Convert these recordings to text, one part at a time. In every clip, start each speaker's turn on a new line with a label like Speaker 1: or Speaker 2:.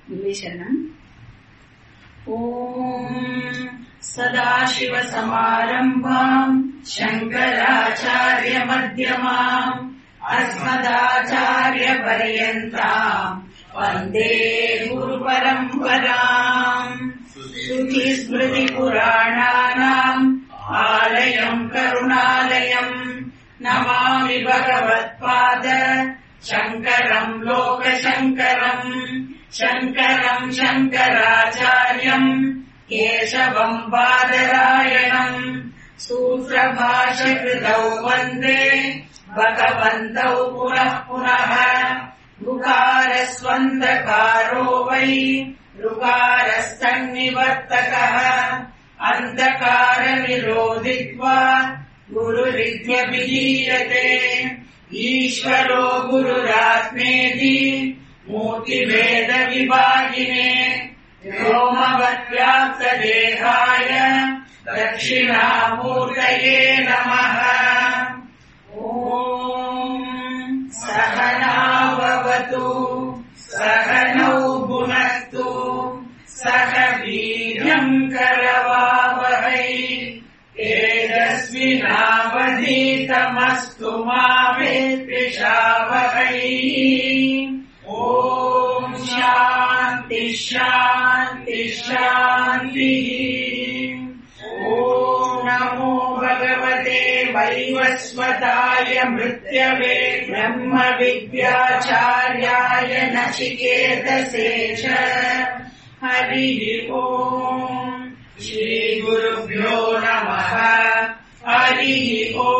Speaker 1: விவேசனம் ஓம் सदाशिवसमारम्भाम् शङ्कराचार्यमध्यमाम् अस्मदाचार्यपर्यन्ताम् वन्दे गुरुपरम्पराम् श्रुतिस्मृतिपुराणानाम् आलयम् करुणालयम् नमामि भगवत्पाद शङ्करम् लोकशङ्करम् शङ्करम् शङ्कराचार्यम् केशवम् बादरायणम् सूत्रभाषकृतौ वन्दे भगवन्तौ पुनः पुनः ऋकारस्वन्दकारो वै ऋकारस्तन्निवर्तकः अन्धकारनिरोधित्वा गुरुरित्यभिधीयते ईश्वरो गुरुरात्मेति मूर्तिभेदविभागिने व्योमवद्व्याप्तदेहाय दक्षिणामूर्तये नमः ॐ सहनावतु सहनौ भुनस्तु सह वीर्यम् करवावहै तेजस्विनावधीतमस्तु मा वेत्विषावहै ॐ शान्ति शान्ति शान्तिः ॐ नमो भगवते वैवस्वताय मृत्यवे ब्रह्म विद्याचार्याय नचिकेतसे च हरिः ॐ श्रीगुरुभ्यो नमः हरिः ॐ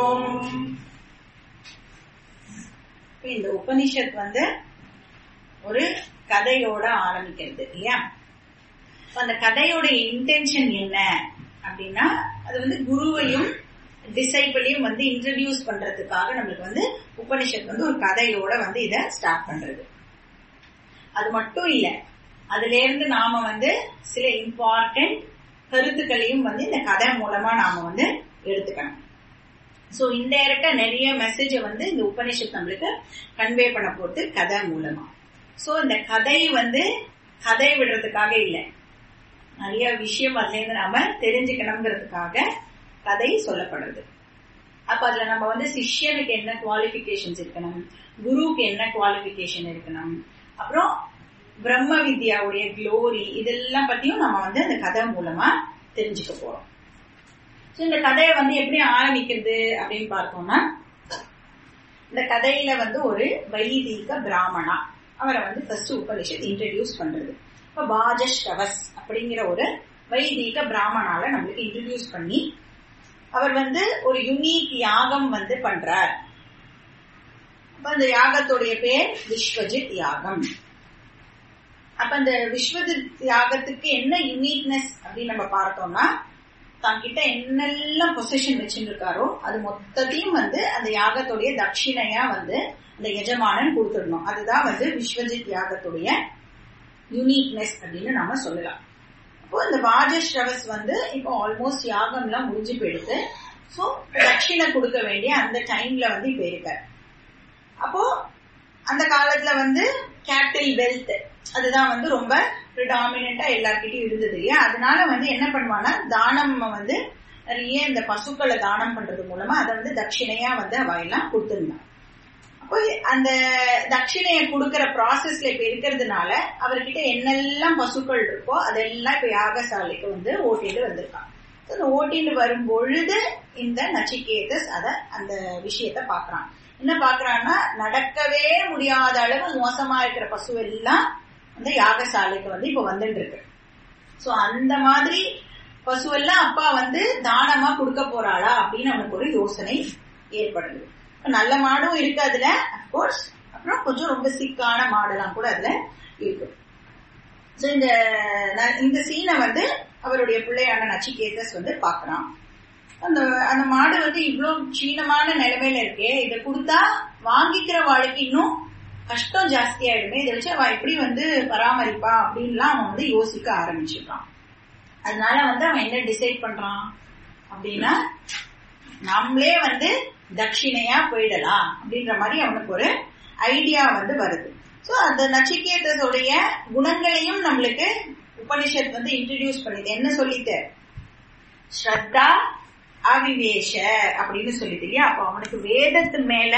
Speaker 2: இந்த உபனிஷத் வந்து ஒரு கதையோட ஆரம்பிக்கிறது இல்லையா அப்ப அந்த கதையோட இன்டென்ஷன் என்ன அப்படின்னா அது வந்து குருவையும் டிசைபிளையும் வந்து இன்ட்ரடியூஸ் பண்றதுக்காக நம்மளுக்கு வந்து உபனிஷத் வந்து ஒரு கதையோட வந்து இத ஸ்டார்ட் பண்றது அது மட்டும் இல்ல அதுல இருந்து நாம வந்து சில இம்பார்ட்டன்ட் கருத்துக்களையும் வந்து இந்த கதை மூலமா நாம வந்து எடுத்துக்கணும் சோ இன்டைரக்டா நிறைய மெசேஜ வந்து இந்த உபனிஷத் நம்மளுக்கு கன்வே பண்ண போறது கதை மூலமா சோ இந்த கதை வந்து கதை விடுறதுக்காக இல்ல நிறைய விஷயம் அதுல இருந்து நாம தெரிஞ்சுக்கணுங்கிறதுக்காக கதை சொல்லப்படுறது அப்ப அதுல நம்ம வந்து சிஷ்யனுக்கு என்ன குவாலிபிகேஷன்ஸ் இருக்கணும் குருவுக்கு என்ன குவாலிபிகேஷன் இருக்கணும் அப்புறம் பிரம்ம வித்யாவுடைய க்ளோரி இதெல்லாம் பத்தியும் நம்ம வந்து அந்த கதை மூலமா தெரிஞ்சுக்க போறோம் சோ இந்த கதையை வந்து எப்படி ஆரம்பிக்கிறது அப்படின்னு பார்த்தோம்னா இந்த கதையில வந்து ஒரு வைதீக பிராமணா அவரை வந்து ஃபர்ஸ்ட் உபனிஷத் இன்ட்ரடியூஸ் பண்றது இப்ப பாஜஸ்டவஸ் அப்படிங்கிற ஒரு வைதீக பிராமணால நம்மளுக்கு இன்ட்ரடியூஸ் பண்ணி அவர் வந்து ஒரு யுனிக் யாகம் வந்து பண்றார் அப்ப அந்த யாகத்துடைய பேர் விஸ்வஜித் யாகம் அப்ப அந்த விஸ்வஜித் யாகத்துக்கு என்ன யுனிக்னஸ் அப்படின்னு நம்ம பார்த்தோம்னா தன்கிட்ட என்னெல்லாம் பொசிஷன் வச்சுட்டு இருக்காரோ அது மொத்தத்தையும் வந்து அந்த யாகத்துடைய தட்சிணையா வந்து அந்த எஜமானன் கொடுத்துடணும் அதுதான் வந்து விஸ்வஜித் யாகத்துடைய யூனிக்னஸ் அப்படின்னு நாம சொல்லலாம் அப்போ இந்த வாஜஸ்ரவஸ் வந்து இப்போ ஆல்மோஸ்ட் யாகம் எல்லாம் முடிஞ்சு போயிடுது சோ தட்சிணை கொடுக்க வேண்டிய அந்த டைம்ல வந்து இப்ப இருக்காரு அப்போ அந்த காலத்துல வந்து கேபிட்டல் வெல்த் அதுதான் வந்து ரொம்ப ப்ரிடாமினா எல்லார்கிட்டயும் இருந்தது இல்லையா அதனால வந்து என்ன பண்ணுவான்னா தானம் வந்து நிறைய இந்த பசுக்களை தானம் பண்றது மூலமா அதை வந்து தட்சிணையா வந்து அவ எல்லாம் கொடுத்துருந்தான் அப்போ அந்த தட்சிணையை கொடுக்கற ப்ராசஸ்ல இப்ப இருக்கிறதுனால அவர்கிட்ட என்னெல்லாம் பசுக்கள் இருக்கோ அதெல்லாம் இப்ப யாகசாலைக்கு வந்து ஓட்டிட்டு வந்திருக்கான் அந்த ஓட்டிட்டு வரும் பொழுது இந்த நச்சிகேதஸ் அத அந்த விஷயத்த பாக்குறான் என்ன பாக்குறான்னா நடக்கவே முடியாத அளவு மோசமா இருக்கிற பசு எல்லாம் வந்து யாகசாலைக்கு வந்து இப்ப வந்துட்டு இருக்கு சோ அந்த மாதிரி பசுவெல்லாம் அப்பா வந்து தானமா கொடுக்க போறாளா அப்படின்னு அவனுக்கு ஒரு யோசனை ஏற்படுது நல்ல மாடும் இருக்கு அதுல அப்கோர்ஸ் அப்புறம் கொஞ்சம் ரொம்ப சிக்கான மாடெல்லாம் கூட அதுல இருக்கு சோ இந்த இந்த சீனை வந்து அவருடைய பிள்ளையான நச்சிகேதஸ் வந்து பாக்குறான் அந்த அந்த மாடு வந்து இவ்வளவு சீனமான நிலைமையில இருக்கே இதை கொடுத்தா வாங்கிக்கிற வாழ்க்கை இன்னும் கஷ்டம் ஜாஸ்தி ஆயிடுமே இதை வச்சு அவன் எப்படி வந்து பராமரிப்பா அப்படின்லாம் அவன் வந்து யோசிக்க ஆரம்பிச்சிருக்கான் அதனால வந்து அவன் என்ன டிசைட் பண்றான் அப்படின்னா நம்மளே வந்து தட்சிணையா போயிடலாம் அப்படின்ற மாதிரி அவனுக்கு ஒரு ஐடியா வந்து வருது சோ சோ அந்த நச்சிகேதஸோடைய குணங்களையும் நம்மளுக்கு உபனிஷத் வந்து இன்ட்ரடியூஸ் பண்ணுது என்ன சொல்லிட்டு ஸ்ரத்தா அவிவேஷ அப்படின்னு சொல்லிட்டு இல்லையா அப்போ அவனுக்கு வேதத்து மேல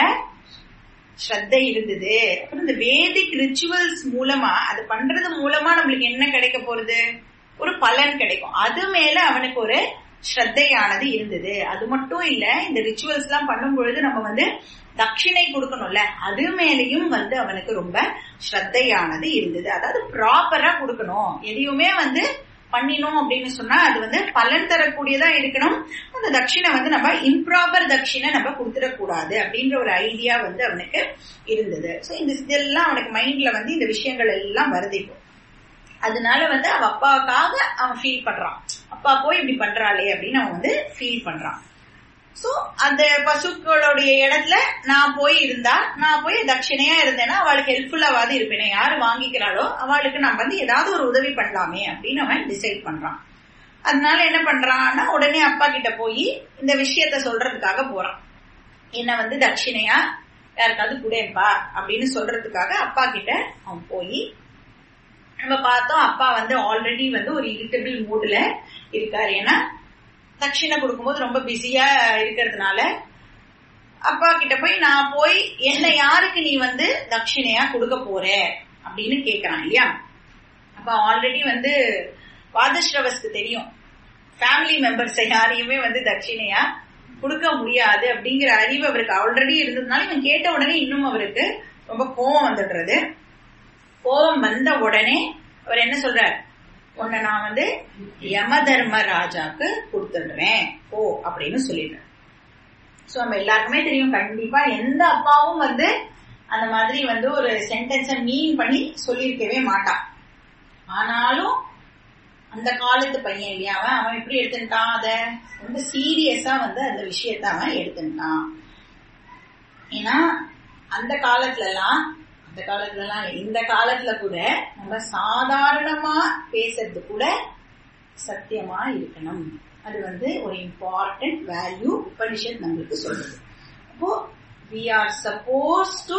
Speaker 2: ஸ்ரத்தை இருந்தது அப்புறம் இந்த வேதிக் ரிச்சுவல்ஸ் மூலமா அது பண்றது மூலமா நம்மளுக்கு என்ன கிடைக்க போறது ஒரு பலன் கிடைக்கும் அது மேல அவனுக்கு ஒரு ஸ்ரத்தையானது இருந்தது அது மட்டும் இல்ல இந்த ரிச்சுவல்ஸ் எல்லாம் பண்ணும் பொழுது நம்ம வந்து தட்சிணை கொடுக்கணும்ல அது மேலேயும் வந்து அவனுக்கு ரொம்ப ஸ்ரத்தையானது இருந்தது அதாவது ப்ராப்பரா கொடுக்கணும் எதையுமே வந்து பண்ணினோம் அப்படின்னு சொன்னா அது வந்து பலன் தரக்கூடியதா இருக்கணும் அந்த தட்சிணை வந்து நம்ம இம்ப்ராப்பர் தட்சிணை நம்ம கொடுத்துடக்கூடாது அப்படின்ற ஒரு ஐடியா வந்து அவனுக்கு இருந்தது ஸோ இந்த இதெல்லாம் அவனுக்கு மைண்ட்ல வந்து இந்த விஷயங்கள் எல்லாம் வருது இப்போ அதனால வந்து அவ அப்பாவுக்காக அவன் ஃபீல் பண்றான் அப்பா போய் இப்படி பண்றாளே அப்படின்னு அவன் வந்து ஃபீல் பண்றான் சோ அந்த பசுக்களுடைய இடத்துல நான் போய் இருந்தா நான் போய் தட்சிணையா இருந்தேன்னா அவளுக்கு ஹெல்ப்ஃபுல்லாவது இருப்பேனே யாரு வாங்கிக்கிறாளோ அவளுக்கு நான் வந்து ஏதாவது ஒரு உதவி பண்ணலாமே அப்படின்னு அவன் டிசைட் பண்றான் அதனால என்ன பண்றான்னா உடனே அப்பா கிட்ட போய் இந்த விஷயத்த சொல்றதுக்காக போறான் என்ன வந்து தட்சிணையா யாருக்காவது குடேப்பா அப்படின்னு சொல்றதுக்காக அப்பா கிட்ட அவன் போய் நம்ம பார்த்தோம் அப்பா வந்து ஆல்ரெடி வந்து ஒரு இரிட்டபிள் மூட்ல இருக்காரு ஏன்னா தட்சிணை கொடுக்கும்போது ரொம்ப பிஸியா இருக்கிறதுனால அப்பா கிட்ட போய் நான் போய் என்ன யாருக்கு நீ வந்து தட்சிணையா கொடுக்க போற அப்படின்னு கேக்குறான் இல்லையா அப்ப ஆல்ரெடி வந்து வாதஸ்ரவஸ்க்கு தெரியும் ஃபேமிலி மெம்பர்ஸ் யாரையுமே வந்து தட்சிணையா கொடுக்க முடியாது அப்படிங்கிற அறிவு அவருக்கு ஆல்ரெடி இருந்ததுனால இவன் கேட்ட உடனே இன்னும் அவருக்கு ரொம்ப கோவம் வந்துடுறது கோபம் வந்த உடனே அவர் என்ன சொல்றார் உன்னை நான் வந்து யம தர்ம ராஜாக்கு கொடுத்துடுறேன் ஓ அப்படின்னு சொல்லிடுறேன் சோ நம்ம எல்லாருக்குமே தெரியும் கண்டிப்பா எந்த அப்பாவும் வந்து அந்த மாதிரி வந்து ஒரு சென்டென்ஸ மீன் பண்ணி சொல்லியிருக்கவே மாட்டான் ஆனாலும் அந்த காலத்து பையன் இல்லையா அவன் அவன் எப்படி எடுத்துட்டான் அத ரொம்ப சீரியஸா வந்து அந்த விஷயத்த அவன் எடுத்துட்டான் ஏன்னா அந்த காலத்துல எல்லாம் அந்த காலத்துல எல்லாம் இந்த காலத்துல கூட நம்ம சாதாரணமா பேசுறது கூட சத்தியமா இருக்கணும் அது வந்து ஒரு இம்பார்ட்டன்ட் வேல்யூ உபனிஷத் நம்மளுக்கு சொல்றது அப்போ we are suppose to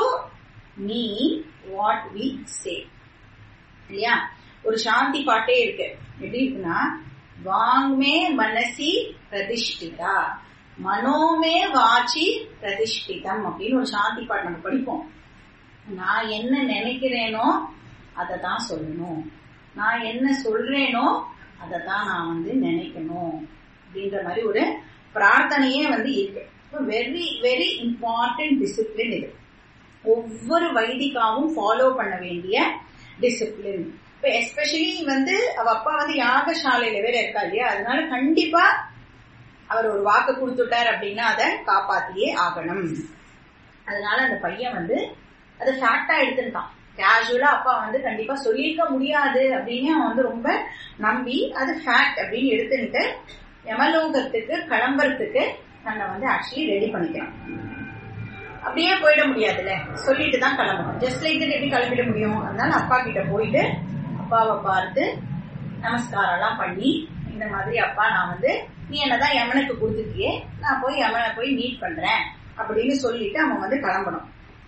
Speaker 2: mean what we say இல்லையா ஒரு சாந்தி பாட்டே இருக்கு எப்படி இருக்குன்னா வாங்மே மனசி பிரதிஷ்டிதா மனோமே வாச்சி பிரதிஷ்டிதம் அப்படின்னு ஒரு சாந்தி பாட்டு நம்ம படிப்போம் நான் என்ன நினைக்கிறேனோ அதை தான் சொல்லணும் நான் என்ன சொல்றேனோ அதை தான் நான் வந்து நினைக்கணும் அப்படின்ற மாதிரி ஒரு பிரார்த்தனையே வந்து இருக்கு வெரி வெரி இம்பார்ட்டன்ட் டிசிப்ளின் இது ஒவ்வொரு வைதிகாவும் ஃபாலோ பண்ண வேண்டிய டிசிப்ளின் இப்ப எஸ்பெஷலி வந்து அவ அப்பா வந்து யாகசாலையில வேற இருக்கா இல்லையா அதனால கண்டிப்பா அவர் ஒரு வாக்கு கொடுத்துட்டார் அப்படின்னா அதை காப்பாத்தியே ஆகணும் அதனால அந்த பையன் வந்து அது ஃபேக்டா எடுத்துட்டான் கேஷுவலா அப்பா வந்து கண்டிப்பா சொல்லியிருக்க முடியாது அப்படின்னு அவன் வந்து ரொம்ப நம்பி அது ஃபேக்ட் அப்படின்னு எடுத்துட்டு யமலோகத்துக்கு கிளம்புறதுக்கு தன்னை வந்து ஆக்சுவலி ரெடி பண்ணிக்கிறான் அப்படியே போயிட முடியாதுல்ல சொல்லிட்டு தான் கிளம்பணும் ஜஸ்ட் லைக் எப்படி கிளம்பிட முடியும் அதனால அப்பா கிட்ட போயிட்டு அப்பாவை பார்த்து நமஸ்காரம் எல்லாம் பண்ணி இந்த மாதிரி அப்பா நான் வந்து நீ என்னதான் யமனுக்கு கொடுத்துட்டியே நான் போய் யமனை போய் மீட் பண்றேன் அப்படின்னு சொல்லிட்டு அவன் வந்து கிளம்பணும்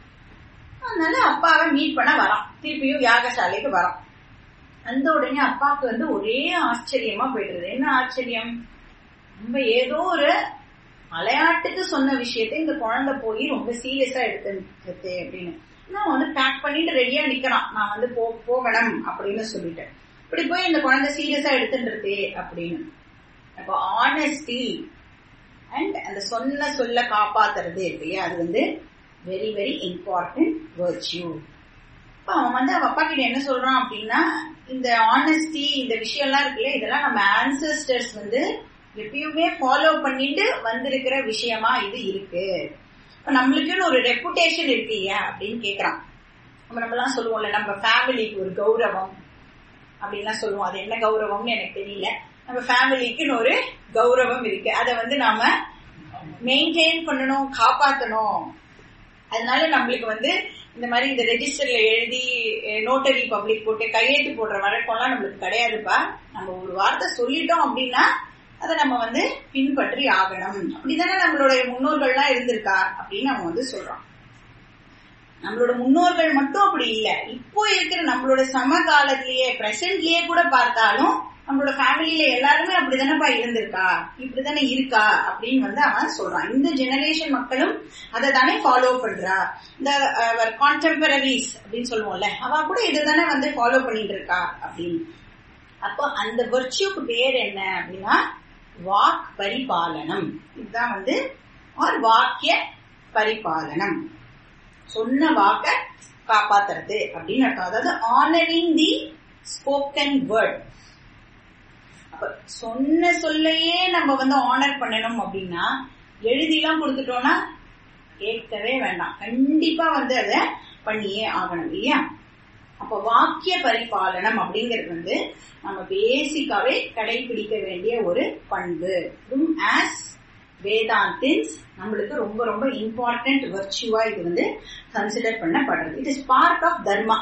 Speaker 2: அதனால அப்பாவை மீட் பண்ண வரான் திருப்பியும் யாகசாலைக்கு வரான் அந்த உடனே அப்பாவுக்கு வந்து ஒரே ஆச்சரியமா போயிடுறது என்ன ஆச்சரியம் நம்ம ஏதோ ஒரு விளையாட்டுக்கு சொன்ன விஷயத்தை இந்த குழந்தை போய் ரொம்ப சீரியஸா எடுத்துட்டு அப்படின்னு நான் வந்து பேக் பண்ணிட்டு ரெடியா நிக்கிறான் நான் வந்து போ போகணும் அப்படின்னு சொல்லிட்டு இப்படி போய் இந்த குழந்தை சீரியஸா எடுத்துட்டு அப்படின்னு அப்போ ஆனஸ்டி அண்ட் அந்த சொன்ன சொல்ல காப்பாத்துறது இருக்கு இல்லையா அது வந்து வெரி வெரி இம்பார்ட்டன்ட் வேர்ச்சியூ இப்ப அவன் வந்து அவன் அப்பா கிட்ட என்ன சொல்றான் அப்படின்னா இந்த ஆனஸ்டி இந்த விஷயம்லாம் இருக்குல்ல இதெல்லாம் நம்ம ஆன்சஸ்டர்ஸ் வந்து எப்பயுமே ஃபாலோ பண்ணிட்டு வந்திருக்கிற விஷயமா இது இருக்கு இப்ப நம்மளுக்குன்னு ஒரு ரெப்புடேஷன் இருக்கு இல்லையா அப்படின்னு கேக்குறான் நம்ம நம்மலாம் சொல்லுவோம்ல நம்ம ஃபேமிலிக்கு ஒரு கௌரவம் அப்படின்லாம் சொல்லுவோம் அது என்ன கௌரவம்னு எனக்கு தெரியல நம்ம ஃபேமிலிக்குன்னு ஒரு கௌரவம் இருக்கு அதை வந்து நாம மெயின்டைன் பண்ணணும் காப்பாத்தணும் அதனால நம்மளுக்கு வந்து இந்த மாதிரி இந்த ரெஜிஸ்டர்ல எழுதி நோட்டரி பப்ளிக் போட்டு கையெழுத்து போடுற வழக்கம்லாம் நம்மளுக்கு கிடையாதுப்பா நம்ம ஒரு வார்த்தை சொல்லிட்டோம் அப்படின்னா அதை நம்ம வந்து பின்பற்றி ஆகணும் அப்படிதானே நம்மளுடைய முன்னோர்கள்லாம் இருந்திருக்கா அப்படின்னு அவன் வந்து சொல்றான் நம்மளோட முன்னோர்கள் மட்டும் அப்படி இல்ல இப்போ இருக்கிற நம்மளோட சமகாலத்திலேயே பிரசன்ட்லயே கூட பார்த்தாலும் நம்மளோட ஃபேமிலியில எல்லாருமே அப்படிதானப்பா இருந்திருக்கா இப்படிதானே இருக்கா அப்படின்னு வந்து அவன் சொல்றான் இந்த ஜெனரேஷன் மக்களும் அதை தானே ஃபாலோ பண்றா இந்த கான்டெம்பரரிஸ் அப்படின்னு சொல்லுவோம்ல அவ கூட இதுதானே வந்து ஃபாலோ பண்ணிட்டு இருக்கா அப்படின்னு அப்போ அந்த வெர்ச்சியூக்கு பேர் என்ன அப்படின்னா வாக் பரிபாலனம் இதுதான் வந்து ஆர் வாக்கிய பரிபாலனம் சொன்ன வாக்க காப்பாத்துறது அப்படின்னு அர்த்தம் அதாவது ஆனரிங் தி ஸ்போக்கன் வேர்ட் அப்ப சொன்ன சொல்லையே நம்ம வந்து ஆனர் பண்ணணும் அப்படின்னா எழுதிலாம் கொடுத்துட்டோம்னா கேட்கவே வேண்டாம் கண்டிப்பா வந்து அதை பண்ணியே ஆகணும் இல்லையா அப்ப வாக்கிய பரிபாலனம் அப்படிங்கிறது வந்து நம்ம பேசிக்காவே கடைபிடிக்க வேண்டிய ஒரு பண்பு இதுவும் ஆஸ் வேதாந்தின்ஸ் நம்மளுக்கு ரொம்ப ரொம்ப இம்பார்ட்டன்ட் வர்ச்சுவா இது வந்து கன்சிடர் பண்ணப்படுறது it is part of dharma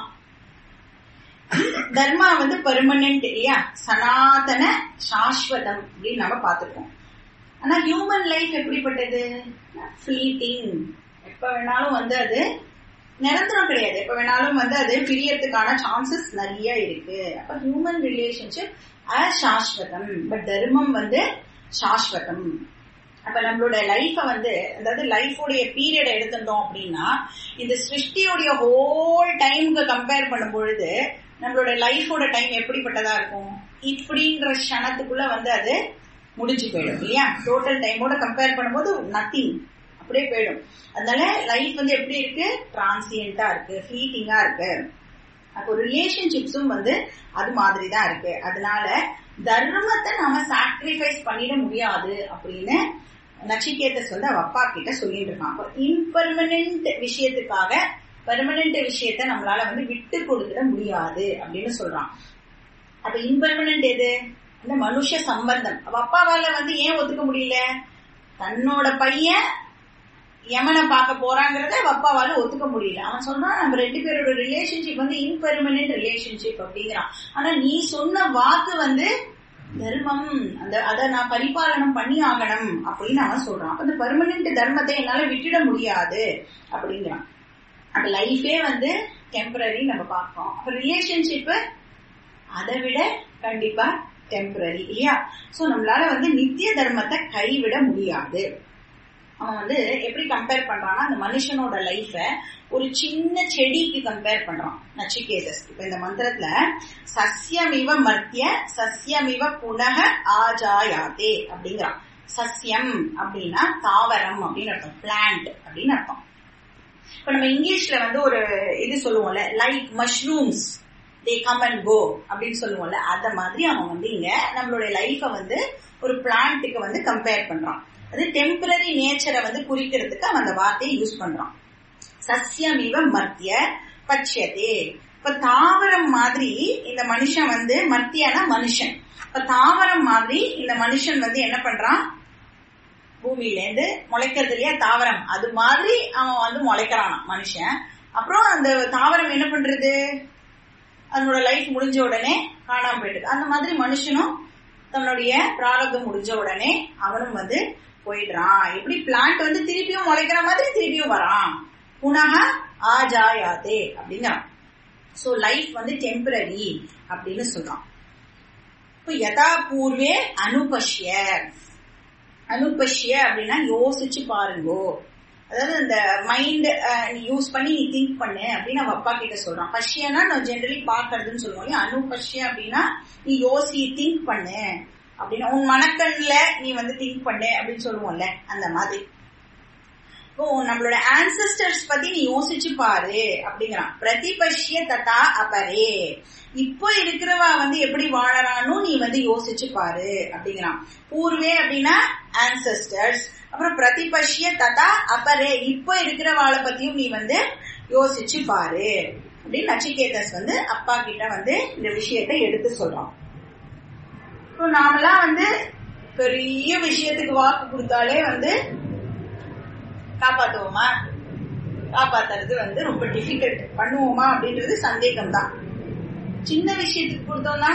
Speaker 2: dharma வந்து பெர்மனன்ட் இல்லையா சனாதன சாஸ்வதம் அப்படின்னு நம்ம பார்த்துருக்கோம் ஆனா ஹியூமன் லைஃப் எப்படிப்பட்டது ஃபிளீட்டிங் எப்ப வேணாலும் வந்து அது நிரந்தரம் கிடையாது எப்ப வேணாலும் வந்து அது பிரியறதுக்கான சான்சஸ் நிறைய இருக்கு அப்ப ஹியூமன் ரிலேஷன்ஷிப் சாஸ்வதம் பட் தர்மம் வந்து சாஸ்வதம் அப்ப நம்மளோட லைஃப வந்து அதாவது லைஃபோடைய பீரியட் எடுத்திருந்தோம் அப்படின்னா இந்த சிருஷ்டியோடைய ஹோல் டைமுக்கு கம்பேர் பண்ணும் பொழுது நம்மளோட லைஃபோட டைம் எப்படிப்பட்டதா இருக்கும் இப்படின்ற க்ஷணத்துக்குள்ள வந்து அது முடிஞ்சு போயிடும் இல்லையா டோட்டல் டைமோட கம்பேர் பண்ணும்போது நத்திங் அப்படியே போயிடும் அதனால லைஃப் வந்து எப்படி இருக்கு டிரான்சியண்டா இருக்கு ஃபீட்டிங்கா இருக்கு அப்போ ரிலேஷன்ஷிப்ஸும் வந்து அது மாதிரி தான் இருக்கு அதனால தர்மத்தை நாம சாக்ரிஃபைஸ் பண்ணிட முடியாது அப்படின்னு நச்சிகேதஸ் வந்து அவ அப்பா கிட்ட சொல்லிட்டு இருக்கான் அப்போ இம்பெர்மனன்ட் விஷயத்துக்காக பெர்மனன்ட் விஷயத்த நம்மளால வந்து விட்டு கொடுத்துட முடியாது அப்படின்னு சொல்றான் அப்ப இம்பெர்மனன்ட் எது அந்த மனுஷ சம்பந்தம் அவ அப்பாவால வந்து ஏன் ஒத்துக்க முடியல தன்னோட பையன் யமனை பார்க்க போறாங்கிறத அவ அப்பாவால ஒத்துக்க முடியல அவன் சொல்றான் நம்ம ரெண்டு பேரோட ரிலேஷன்ஷிப் வந்து இம்பெர்மனன்ட் ரிலேஷன்ஷிப் அப்படிங்கிறான் ஆனா நீ சொன்ன வாக்கு வந்து தர்மம் அந்த அதை நான் பரிபாலனம் பண்ணி ஆகணும் அப்படின்னு அவன் சொல்றான் அப்ப இந்த பெர்மனன்ட் தர்மத்தை என்னால விட்டுட முடியாது அப்படிங்கிறான் அப்ப லைஃபே வந்து டெம்பரரி நம்ம பார்ப்போம் அப்ப ரிலேஷன்ஷிப் அதை விட கண்டிப்பா டெம்பரரி இல்லையா சோ நம்மளால வந்து நித்திய தர்மத்தை கைவிட முடியாது அவன் வந்து எப்படி கம்பேர் பண்றான்னா அந்த மனுஷனோட லைஃப ஒரு சின்ன செடிக்கு கம்பேர் பண்றான் நச்சிகேதஸ் இப்ப இந்த மந்திரத்துல சஸ்யமிவ மத்திய சஸ்யமிவ புனக ஆஜாயாதே அப்படிங்கிறான் சஸ்யம் அப்படின்னா தாவரம் அப்படின்னு அர்த்தம் பிளான்ட் அப்படின்னு அர்த்தம் இப்ப நம்ம இங்கிலீஷ்ல வந்து ஒரு இது சொல்லுவோம்ல like mushrooms they come and go அப்படின்னு சொல்லுவோம்ல அத மாதிரி அவன் வந்து இங்க நம்மளுடைய லைஃப வந்து ஒரு பிளான்ட்டுக்கு வந்து கம்பேர் பண்றான் அது டெம்பரரி நேச்சரை வந்து குறிக்கிறதுக்கு அவன் அந்த வார்த்தையை யூஸ் பண்றான் சஸ்யமிவ மத்திய பட்சியதே இப்ப தாவரம் மாதிரி இந்த மனுஷன் வந்து மத்தியான மனுஷன் இப்ப தாவரம் மாதிரி இந்த மனுஷன் வந்து என்ன பண்றான் பூமியில இருந்து முளைக்கிறது இல்லையா தாவரம் அது மாதிரி அவன் வந்து முளைக்கிறான் மனுஷன் அப்புறம் அந்த தாவரம் என்ன பண்றது அதனோட லைஃப் முடிஞ்ச உடனே காணாம போயிடுது அந்த மாதிரி மனுஷனும் தன்னுடைய பிராரப்தம் முடிஞ்ச உடனே அவனும் வந்து போயிடுறான் எப்படி பிளான்ட் வந்து திருப்பியும் முளைக்கிற மாதிரி திருப்பியும் வரான் புனக ஆஜாயாதே அப்படிங்கிறான் சோ லைஃப் வந்து டெம்பரரி அப்படின்னு சொல்றான் இப்போ யதா பூர்வே அனுபஷ்ய அனுபஷ்ய அப்படின்னா யோசிச்சு பாருங்கோ அதாவது இந்த மைண்ட் யூஸ் பண்ணி நீ திங்க் பண்ணு அப்படின்னு அவ அப்பா கிட்ட சொல்றான் பஷ்யனா நான் ஜென்ரலி பாக்குறதுன்னு சொல்லுவோம் இல்லையா அனுபஷ்ய அப்படின்னா நீ யோசி திங்க் பண்ணு அப்படின்னா உன் மனக்கண்ல நீ வந்து திங்க் பண்ணு அப்படின்னு சொல்லுவோம்ல அந்த மாதிரி இப்போ நம்மளோட ஆன்சஸ்டர்ஸ் பத்தி நீ யோசிச்சு பாரு அப்படிங்கிறான் பிரதிபஷ்ய ததா அபரே இப்போ இருக்கிறவா வந்து எப்படி வாழறான்னு நீ வந்து யோசிச்சு பாரு அப்படிங்கிறான் பூர்வே அப்படின்னா ஆன்சஸ்டர்ஸ் அப்புறம் பிரதிபஷ்ய ததா அபரே இப்போ இருக்கிறவாளை பத்தியும் நீ வந்து யோசிச்சு பாரு அப்படின்னு நச்சிகேதஸ் வந்து அப்பா கிட்ட வந்து இந்த விஷயத்தை எடுத்து சொல்றான் இப்போ நாமெல்லாம் வந்து பெரிய விஷயத்துக்கு வாக்கு கொடுத்தாலே வந்து காப்பாத்துவோமா காப்பாத்துறது வந்து ரொம்ப டிஃபிகல்ட் பண்ணுவோமா அப்படின்றது சந்தேகம் தான் சின்ன விஷயத்துக்கு கொடுத்தோம்னா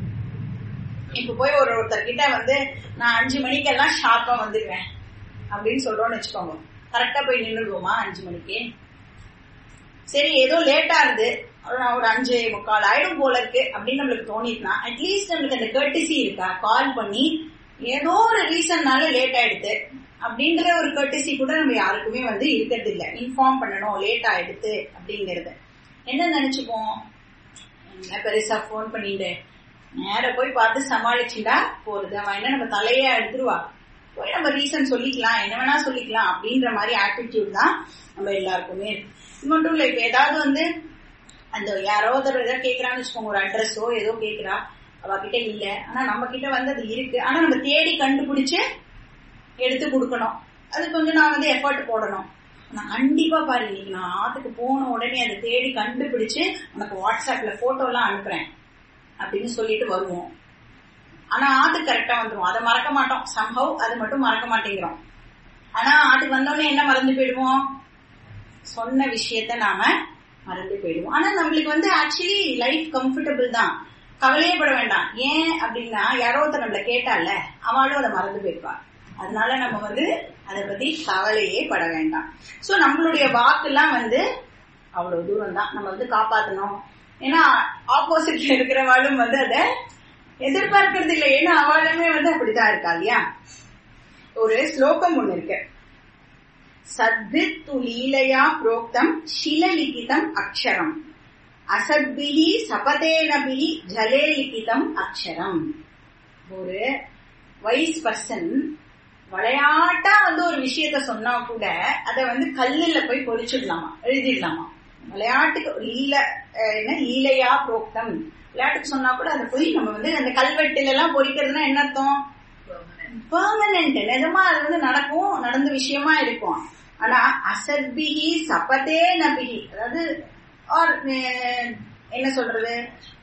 Speaker 2: இப்ப போய் ஒரு ஒருத்தர் கிட்ட வந்து நான் அஞ்சு மணிக்கெல்லாம் ஷார்ப்பா வந்துடுவேன் அப்படின்னு சொல்றோம்னு வச்சுக்கோங்க கரெக்டா போய் நின்றுடுவோமா அஞ்சு மணிக்கு சரி ஏதோ லேட்டா இருந்து ஒரு ஒரு அஞ்சு முக்கால் ஆயிடும் போல இருக்கு அப்படின்னு நம்மளுக்கு தோணிட்டுனா அட்லீஸ்ட் நம்மளுக்கு அந்த கர்டிசி இருக்கா கால் பண்ணி ஏதோ ஒரு ரீசன்னால லேட் ஆயிடுது அப்படின்ற ஒரு கர்டிசி கூட நம்ம யாருக்குமே வந்து இருக்கிறது இல்ல இன்ஃபார்ம் பண்ணணும் லேட் ஆயிடுது அப்படிங்கறது என்ன நினைச்சுப்போம் என்ன பெருசா போன் பண்ணிட்டு நேர போய் பார்த்து சமாளிச்சுட்டா போறது அவன் என்ன நம்ம தலையே எடுத்துருவா போய் நம்ம ரீசன் சொல்லிக்கலாம் என்ன வேணா சொல்லிக்கலாம் அப்படின்ற மாதிரி ஆட்டிடியூட் தான் நம்ம எல்லாருக்குமே இருக்கு இது மட்டும் இல்ல இப்ப ஏதாவது வந்து அந்த யாரோ ஒருத்தர் ஏதோ கேக்குறான்னு வச்சுக்கோங்க ஒரு அட்ரஸோ ஏதோ கேக்குறா அவகிட்ட இல்ல ஆனா நம்ம கிட்ட வந்து அது இருக்கு ஆனா நம்ம தேடி கண்டுபிடிச்சு எடுத்து கொடுக்கணும் அது கொஞ்சம் நான் வந்து எஃபர்ட் போடணும் நான் கண்டிப்பா பாரு இன்னைக்கு நான் ஆத்துக்கு போன உடனே அதை தேடி கண்டுபிடிச்சு உனக்கு வாட்ஸ்அப்ல போட்டோ எல்லாம் அனுப்புறேன் அப்படின்னு சொல்லிட்டு வருவோம் ஆனா ஆத்துக்கு கரெக்டா வந்துரும் அதை மறக்க மாட்டோம் சம்பவ் அது மட்டும் மறக்க மாட்டேங்கிறோம் ஆனா ஆத்துக்கு வந்தோடனே என்ன மறந்து போயிடுவோம் சொன்ன விஷயத்த நாம மறந்து போயிடுவோம் ஆனா நம்மளுக்கு வந்து ஆக்சுவலி லைஃப் கம்ஃபர்டபுள் தான் கவலையே பட வேண்டாம் ஏன் அப்படின்னா யாரோ ஒருத்தர் நம்மள கேட்டால அவளும் அதை மறந்து போயிருப்பா அதனால நம்ம வந்து அதை பத்தி கவலையே பட வேண்டாம் சோ நம்மளுடைய வாக்குலாம் வந்து அவ்வளவு தூரம் தான் நம்ம வந்து காப்பாத்தணும் ஏன்னா ஆப்போசிட்ல இருக்கிறவாளும் வந்து அதை எதிர்பார்க்கறது இல்லை ஏன்னா அவளுமே வந்து அப்படிதான் இருக்கா இல்லையா ஒரு ஸ்லோகம் ஒண்ணு இருக்கு சத்வித்து லீலையா புரோக்தம் ஷிலலிகிதம் அக்ஷரம் அசத்பிஹி சபதேனபிஹி ஜலே லிகிதம் அக்ஷரம் ஒரு வைஸ் பர்சன் விளையாட்டா வந்து ஒரு விஷயத்த சொன்னா கூட அத வந்து கல்லுல போய் பொறிச்சிடலாமா எழுதிடலாமா விளையாட்டுக்கு லீல அஹ், என்ன லீலையா புரோக்தம் விளையாட்டுக்கு சொன்னா கூட அதை போய் நம்ம வந்து அந்த கல்வெட்டுல எல்லாம் பொறிக்கிறதுனா என்ன அர்த்தம் பெர்மனன்ட் நிஜமா அது வந்து நடக்கும் நடந்த விஷயமா இருக்கும் ஆனா அசத்பிஹி சபதே நபிஹி அதாவது ஆர் என்ன சொல்றது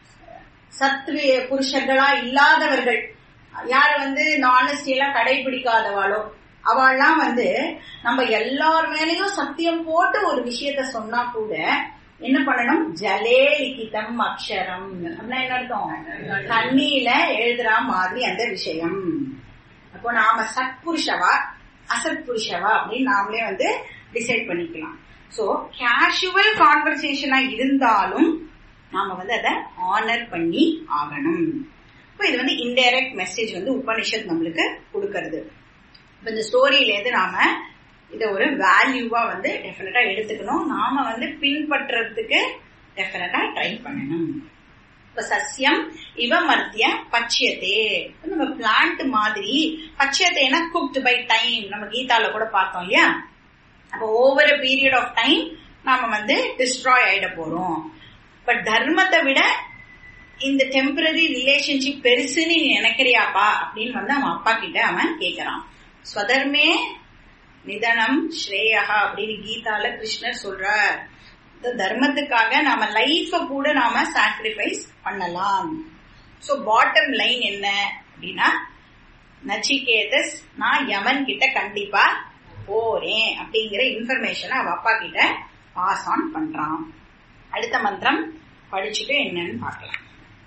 Speaker 2: சத்வி புருஷர்களா இல்லாதவர்கள் யார் வந்து இந்த honesty எல்லாம் கடைபிடிக்காதவாளோ அவள்லாம் வந்து நம்ம எல்லார் மேலயும் சத்தியம் போட்டு ஒரு விஷயத்த சொன்னா கூட என்ன பண்ணணும் ஜலே லிகிதம் அக்ஷரம் அப்படின்னா என்ன அர்த்தம் தண்ணியில எழுதுற மாதிரி அந்த விஷயம் அப்போ நாம சத்புருஷவா அசத்புருஷவா அப்படின்னு நாமளே வந்து டிசைட் பண்ணிக்கலாம் சோ கேஷுவல் கான்வர்சேஷனா இருந்தாலும் நாம வந்து அதை ஆனர் பண்ணி ஆகணும் இப்போ இது வந்து இன்டைரக்ட் மெசேஜ் வந்து உபனிஷத் நம்மளுக்கு கொடுக்கறது இப்ப இந்த ஸ்டோரியில இருந்து நாம இத ஒரு வேல்யூவா வந்து டெஃபினட்டா எடுத்துக்கணும் நாம வந்து பின்பற்றுறதுக்கு டெஃபினட்டா ட்ரை பண்ணணும் இப்ப சஸ்யம் இவ மத்திய பச்சியத்தே இப்ப நம்ம பிளான்ட் மாதிரி பச்சியத்தேனா குக்டு பை டைம் நம்ம கீதால கூட பார்த்தோம் இல்லையா அப்ப ஓவர் பீரியட் ஆஃப் டைம் நாம வந்து டிஸ்ட்ராய் ஆயிட போறோம் பட் தர்மத்தை விட இந்த டெம்பரரி ரிலேஷன்ஷிப் பெருசுன்னு நீ நினைக்கிறியாப்பா அப்படின்னு வந்து அவன் அப்பா கிட்ட அவன் கேக்குறான் ஸ்வதர்மே நிதனம் ஸ்ரேயா அப்படின்னு கீதால கிருஷ்ணர் சொல்றார் இந்த தர்மத்துக்காக நாம லைஃப கூட நாம சாக்ரிஃபைஸ் பண்ணலாம் சோ பாட்டம் லைன் என்ன அப்படின்னா நச்சிகேதஸ் நான் யமன் கிட்ட கண்டிப்பா போறேன் அப்படிங்கிற இன்ஃபர்மேஷனை அவ அப்பா கிட்ட பாஸ் ஆன் பண்றான் அடுத்த மந்திரம் படிச்சுட்டு என்னன்னு பார்க்கலாம்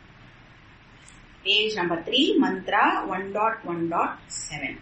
Speaker 2: page number three mantra one dot one dot seven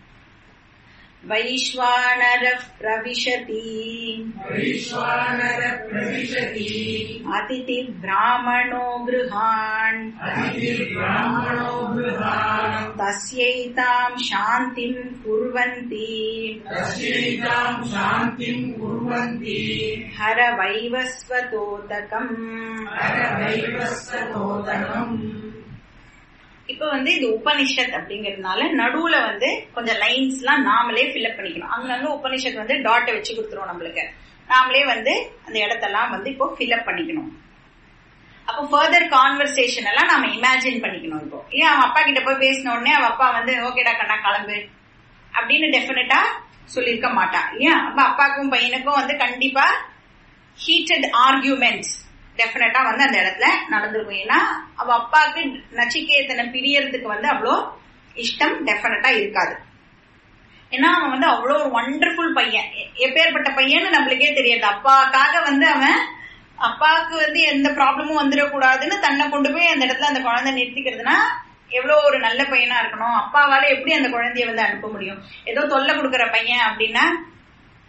Speaker 2: वैश्वानरः प्रविशति
Speaker 1: वैश्वानर प्रविशति
Speaker 2: अतिथिब्राह्मणो गृहान्
Speaker 1: अतिथिब्राह्मणो गृहान्
Speaker 2: तस्यैताम् शान्तिम् कुर्वन्ति
Speaker 1: तस्यैताम् शान्तिम् कुर्वन्ति
Speaker 2: हरवैवस्वतोदकम्
Speaker 1: हरदैवस्ततोदकम्
Speaker 2: இப்ப வந்து இது உபனிஷத் அப்படிங்கறதுனால நடுவுல வந்து கொஞ்சம் லைன்ஸ் எல்லாம் நாமளே ஃபில்அப் பண்ணிக்கணும் அங்கங்க உபனிஷத் வந்து டாட்டை வச்சு கொடுத்துரும் நம்மளுக்கு நாமளே வந்து அந்த இடத்தெல்லாம் வந்து இப்போ ஃபில்அப் பண்ணிக்கணும் அப்போ ஃபர்தர் கான்வர்சேஷன் எல்லாம் நாம இமேஜின் பண்ணிக்கணும் இப்போ ஏன் அவன் அப்பா கிட்ட போய் பேசின உடனே அவன் அப்பா வந்து ஓகேடா கண்ணா கிளம்பு அப்படின்னு டெஃபினட்டா சொல்லியிருக்க மாட்டான் இல்லையா அப்ப அப்பாக்கும் பையனுக்கும் வந்து கண்டிப்பா ஹீட்டட் ஆர்கியூமெண்ட்ஸ் டெஃபினட்டா வந்து அந்த இடத்துல நடந்திருக்கும் ஏன்னா அவ அப்பாவுக்கு நச்சிகேதனை பிரியறதுக்கு வந்து அவ்வளோ இஷ்டம் டெஃபினட்டா இருக்காது ஏன்னா அவன் வந்து அவ்வளோ ஒரு ஒண்டர்ஃபுல் பையன் எ- எப்பேற்பட்ட பையன்னு நம்மளுக்கே தெரியாது அப்பாக்காக வந்து அவன் அப்பாவுக்கு வந்து எந்த ப்ராப்ளமும் வந்துடக்கூடாதுன்னு தன்னை கொண்டு போய் அந்த இடத்துல அந்த குழந்தை நிறுத்திக்கிறதுனா எவ்வளவு ஒரு நல்ல பையனா இருக்கணும் அப்பாவால எப்படி அந்த குழந்தைய வந்து அனுப்ப முடியும் ஏதோ தொல்லை கொடுக்குற பையன் அப்படின்னா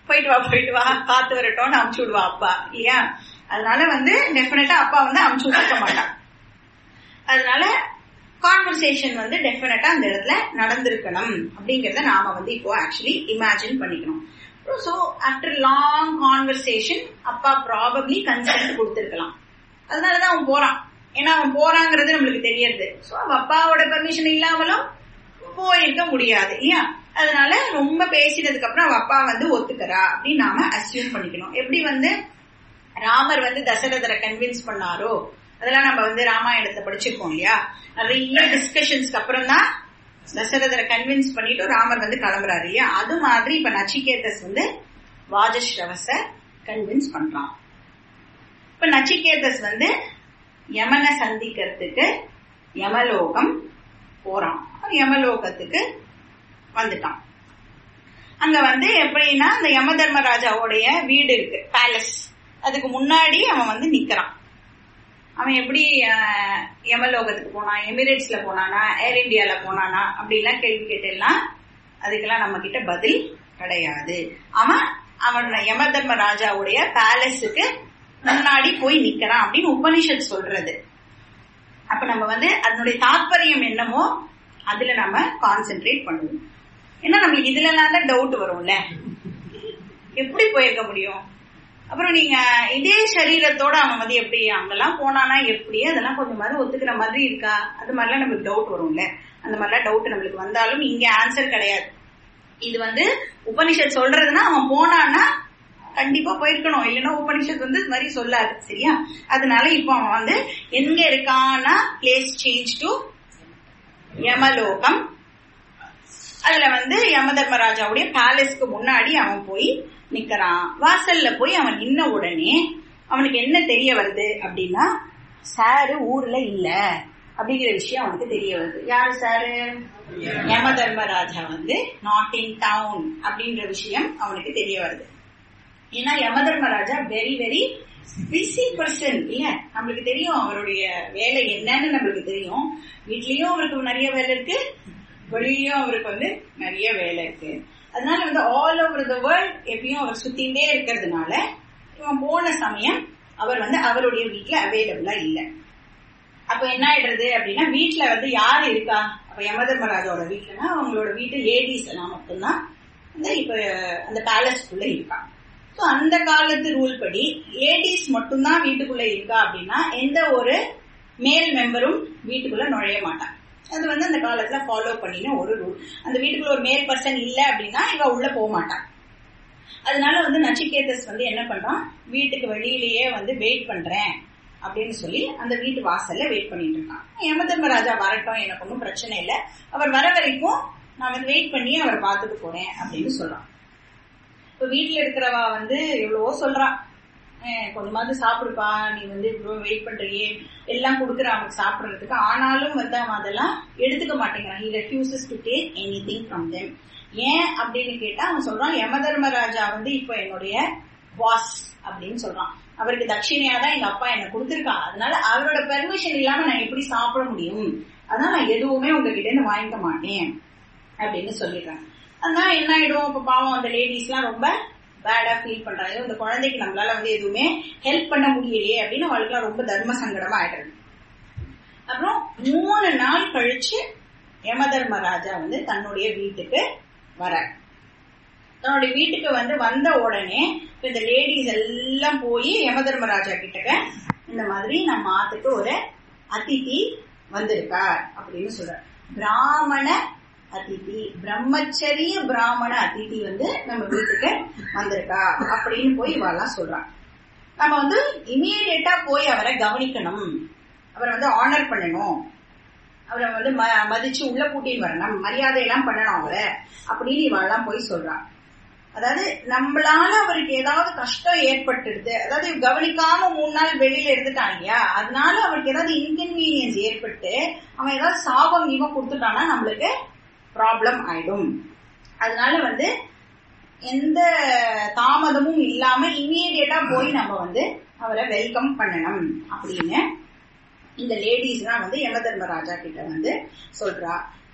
Speaker 2: போயிட்டு வா போயிட்டு வா பார்த்து வரட்டும்னு அமுச்சு விடுவா அப்பா இல்லையா அதனால வந்து டெஃபினட்டா அப்பா வந்து அமுச்சு விட்டுருக்க மாட்டான் அதனால கான்வர்சேஷன் வந்து டெஃபினட்டா அந்த இடத்துல நடந்திருக்கணும் அப்படிங்கறத நாம வந்து இப்போ ஆக்சுவலி இமேஜின் பண்ணிக்கணும் ஸோ ஆஃப்டர் லாங் கான்வர்சேஷன் அப்பா ப்ராபப்ளி கன்சென்ட் கொடுத்துருக்கலாம் அதனாலதான் அவன் போறான் ஏன்னா அவன் போறாங்கிறது நம்மளுக்கு தெரியறது ஸோ அவன் அப்பாவோட பெர்மிஷன் இல்லாமலும் போயிருக்க முடியாது இல்லையா அதனால ரொம்ப பேசினதுக்கு அப்புறம் அவ அப்பா வந்து ஒத்துக்கிறா அப்படின்னு நாம அசியூம் பண்ணிக்கணும் எப்படி வந்து ராமர் வந்து தசரதரை கன்வின்ஸ் பண்ணாரோ அதெல்லாம் நம்ம வந்து ராமாயணத்தை படிச்சிருக்கோம் இல்லையா நிறைய டிஸ்கஷன்ஸ்க்கு அப்புறம் தான் தசரதரை கன்வின்ஸ் பண்ணிட்டு ராமர் வந்து கிளம்புறாரு இல்லையா அது மாதிரி இப்ப நச்சிகேதஸ் வந்து வாஜஸ்ரவச கன்வின்ஸ் பண்றான் இப்ப நச்சிகேதஸ் வந்து யமனை சந்திக்கிறதுக்கு யமலோகம் போறான் யமலோகத்துக்கு வந்துட்டான் அங்க வந்து எப்படின்னா அந்த யம தர்மராஜாவுடைய வீடு இருக்கு பேலஸ் அதுக்கு முன்னாடி அவன் வந்து நிக்கிறான் அவன் எப்படி அஹ், யமலோகத்துக்கு போனான் எமிரேட்ஸ்ல போனானா ஏர் இந்தியால போனானா அப்படிலாம் கேள்வி கேட்டெல்லாம் அதுக்கெல்லாம் நம்ம கிட்ட பதில் கிடையாது அவன் அவன் யம தர்மராஜாவுடைய பேலஸுக்கு முன்னாடி போய் நிக்கிறான் அப்படின்னு உபனிஷத் சொல்றது அப்ப நம்ம வந்து அதனுடைய தாற்பயம் என்னமோ அதுல நம்ம கான்சென்ட்ரேட் பண்ணுவோம் ஏன்னா நம்மளுக்கு இதுல எல்லாம் தான் டவுட் வரும்ல எப்படி போயிருக்க முடியும் அப்புறம் நீங்க இதே சரீரத்தோட அவன் வந்து எப்படி அங்கெல்லாம் போனானா எப்படி அதெல்லாம் கொஞ்சம் மாதிரி ஒத்துக்கிற மாதிரி இருக்கா அது மாதிரிலாம் நம்மளுக்கு டவுட் வரும்ல அந்த மாதிரிலாம் டவுட் நம்மளுக்கு வந்தாலும் இங்க ஆன்சர் கிடையாது இது வந்து உபனிஷத் சொல்றதுன்னா அவன் போனான்னா கண்டிப்பா போயிருக்கணும் இல்லைன்னா உபனிஷத் வந்து இது மாதிரி சொல்லாது சரியா அதனால இப்போ அவன் வந்து எங்க இருக்கான்னா பிளேஸ் சேஞ்ச் டு யமலோகம் அதுல வந்து யம தர்மராஜாவுடைய பேலஸ்க்கு முன்னாடி அவன் போய் நிக்கிறான் வாசல்ல போய் அவன் நின்ன உடனே அவனுக்கு என்ன தெரிய வருது அப்படின்னா சாரு ஊர்ல இல்ல அப்படிங்கிற விஷயம் அவனுக்கு தெரிய வருது யாரு சாரு யம தர்மராஜா வந்து நாட் இன் டவுன் அப்படின்ற விஷயம் அவனுக்கு தெரிய வருது ஏன்னா Yama Dharmaraja very very busy person இல்ல நம்மளுக்கு தெரியும் அவருடைய வேலை என்னன்னு நம்மளுக்கு தெரியும் வீட்லயும் அவருக்கு நிறைய வேலை இருக்கு வெளியும் அவருக்கு வந்து நிறைய வேலை இருக்கு அதனால வந்து ஆல் ஓவர் த வேர்ல்ட் எப்பயும் அவர் சுத்திண்டே இருக்கிறதுனால இவன் போன சமயம் அவர் வந்து அவருடைய வீட்டுல அவைலபிளா இல்ல அப்ப என்ன ஆயிடுறது அப்படின்னா வீட்டுல வந்து யார் இருக்கா அப்ப யமதர்மராஜோட வீட்டுலன்னா அவங்களோட வீட்டு லேடிஸ் எல்லாம் மட்டும்தான் வந்து இப்ப அந்த பேலஸ்க்குள்ள இருக்கா சோ அந்த காலத்து ரூல் படி லேடிஸ் மட்டும்தான் வீட்டுக்குள்ள இருக்கா அப்படின்னா எந்த ஒரு மேல் மெம்பரும் வீட்டுக்குள்ள நுழைய மாட்டான் அது வந்து அந்த காலத்துல ஃபாலோ பண்ணின ஒரு ரூல் அந்த வீட்டுக்குள்ள ஒரு மேல் பர்சன் இல்ல அப்படின்னா இவ உள்ள போக மாட்டான் அதனால வந்து நச்சிகேதஸ் வந்து என்ன பண்றான் வீட்டுக்கு வெளியிலேயே வந்து வெயிட் பண்றேன் அப்படின்னு சொல்லி அந்த வீட்டு வாசல்ல வெயிட் பண்ணிட்டு இருக்கான் யமதர்மராஜா வரட்டும் எனக்கு ஒன்றும் பிரச்சனை இல்லை அவர் வர வரைக்கும் நான் வந்து வெயிட் பண்ணி அவரை பார்த்துட்டு போறேன் அப்படின்னு சொல்றான் இப்ப வீட்டுல இருக்கிறவா வந்து எவ்வளவோ சொல்றான் "அஹ், கொஞ்சமாவது சாப்பிடுப்பா நீ வந்து இவ்வளவு வெயிட் பண்றியே எல்லாம் கொடுக்குற அவனுக்கு சாப்பிடுறதுக்கு ஆனாலும் வந்து அவன் அதெல்லாம் எடுத்துக்க மாட்டேங்கிறான் he refuses to take anything from them ஏன் அப்படின்னு கேட்டா அவன் சொல்றான் யமதர்மராஜா வந்து இப்போ என்னுடைய பாஸ் அப்படின்னு சொல்றான் அவருக்கு தட்சிணையா தான் எங்க அப்பா என்ன கொடுத்திருக்கா அதனால அவரோட பெர்மிஷன் இல்லாம நான் எப்படி சாப்பிட முடியும் அதனால நான் எதுவுமே உங்ககிட்ட இருந்து வாங்கிக்க மாட்டேன் அப்படின்னு சொல்லிடுறேன் அதனால என்ன ஆயிடும் இப்ப பாவம் அந்த லேடிஸ் எல்லாம் ரொம்ப பேடா ஃபீல் பண்றாங்க இந்த குழந்தைக்கு நம்மளால வந்து எதுவுமே ஹெல்ப் பண்ண முடியலையே அப்படின்னு அவளுக்குலாம் ரொம்ப தர்ம சங்கடமா ஆயிடுறது அப்புறம் மூணு நாள் கழிச்சு யமதர்மராஜா வந்து தன்னுடைய வீட்டுக்கு வர தன்னுடைய வீட்டுக்கு வந்து வந்த உடனே இப்ப இந்த லேடிஸ் எல்லாம் போய் யமதர்மராஜா கிட்டக்க இந்த மாதிரி நம்ம ஆத்துக்கு ஒரு அதிதி வந்திருக்கா அப்படின்னு சொல்ற பிராமண அதிதி பிரம்மச்சரிய பிராமண அதிதி வந்து நம்ம வீட்டுக்கு வந்திருக்கா அப்படின்னு போய் இவெல்லாம் சொல்றான் நம்ம வந்து இமீடியட்டா போய் அவரை கவனிக்கணும் அவரை வந்து ஆனர் பண்ணணும் அவரை வந்து ம- மதிச்சு உள்ள கூட்டின்னு வரணும் மரியாதை எல்லாம் பண்ணணும் அவரை அப்படின்னு இவெல்லாம் போய் சொல்றான் அதாவது நம்மளால அவருக்கு ஏதாவது கஷ்டம் ஏற்பட்டுடுது அதாவது கவனிக்காம மூணு நாள் வெளியில இருந்துட்டான் இல்லையா அதனால அவருக்கு ஏதாவது இன்கன்வீனியன்ஸ் ஏற்பட்டு அவன் ஏதாவது சாபம் இவன் கொடுத்துட்டான்னா நம்மளுக்கு ப்ராப்ளம் ஆயிடும் அதனால வந்து எந்த தாமதமும் இல்லாம இமீடியட்டா போய் நம்ம வந்து அவரை வெல்கம் பண்ணணும் அப்படின்னு இந்த லேடிஸ்லாம் வந்து யம தர்மராஜா கிட்ட வந்து சொல்றா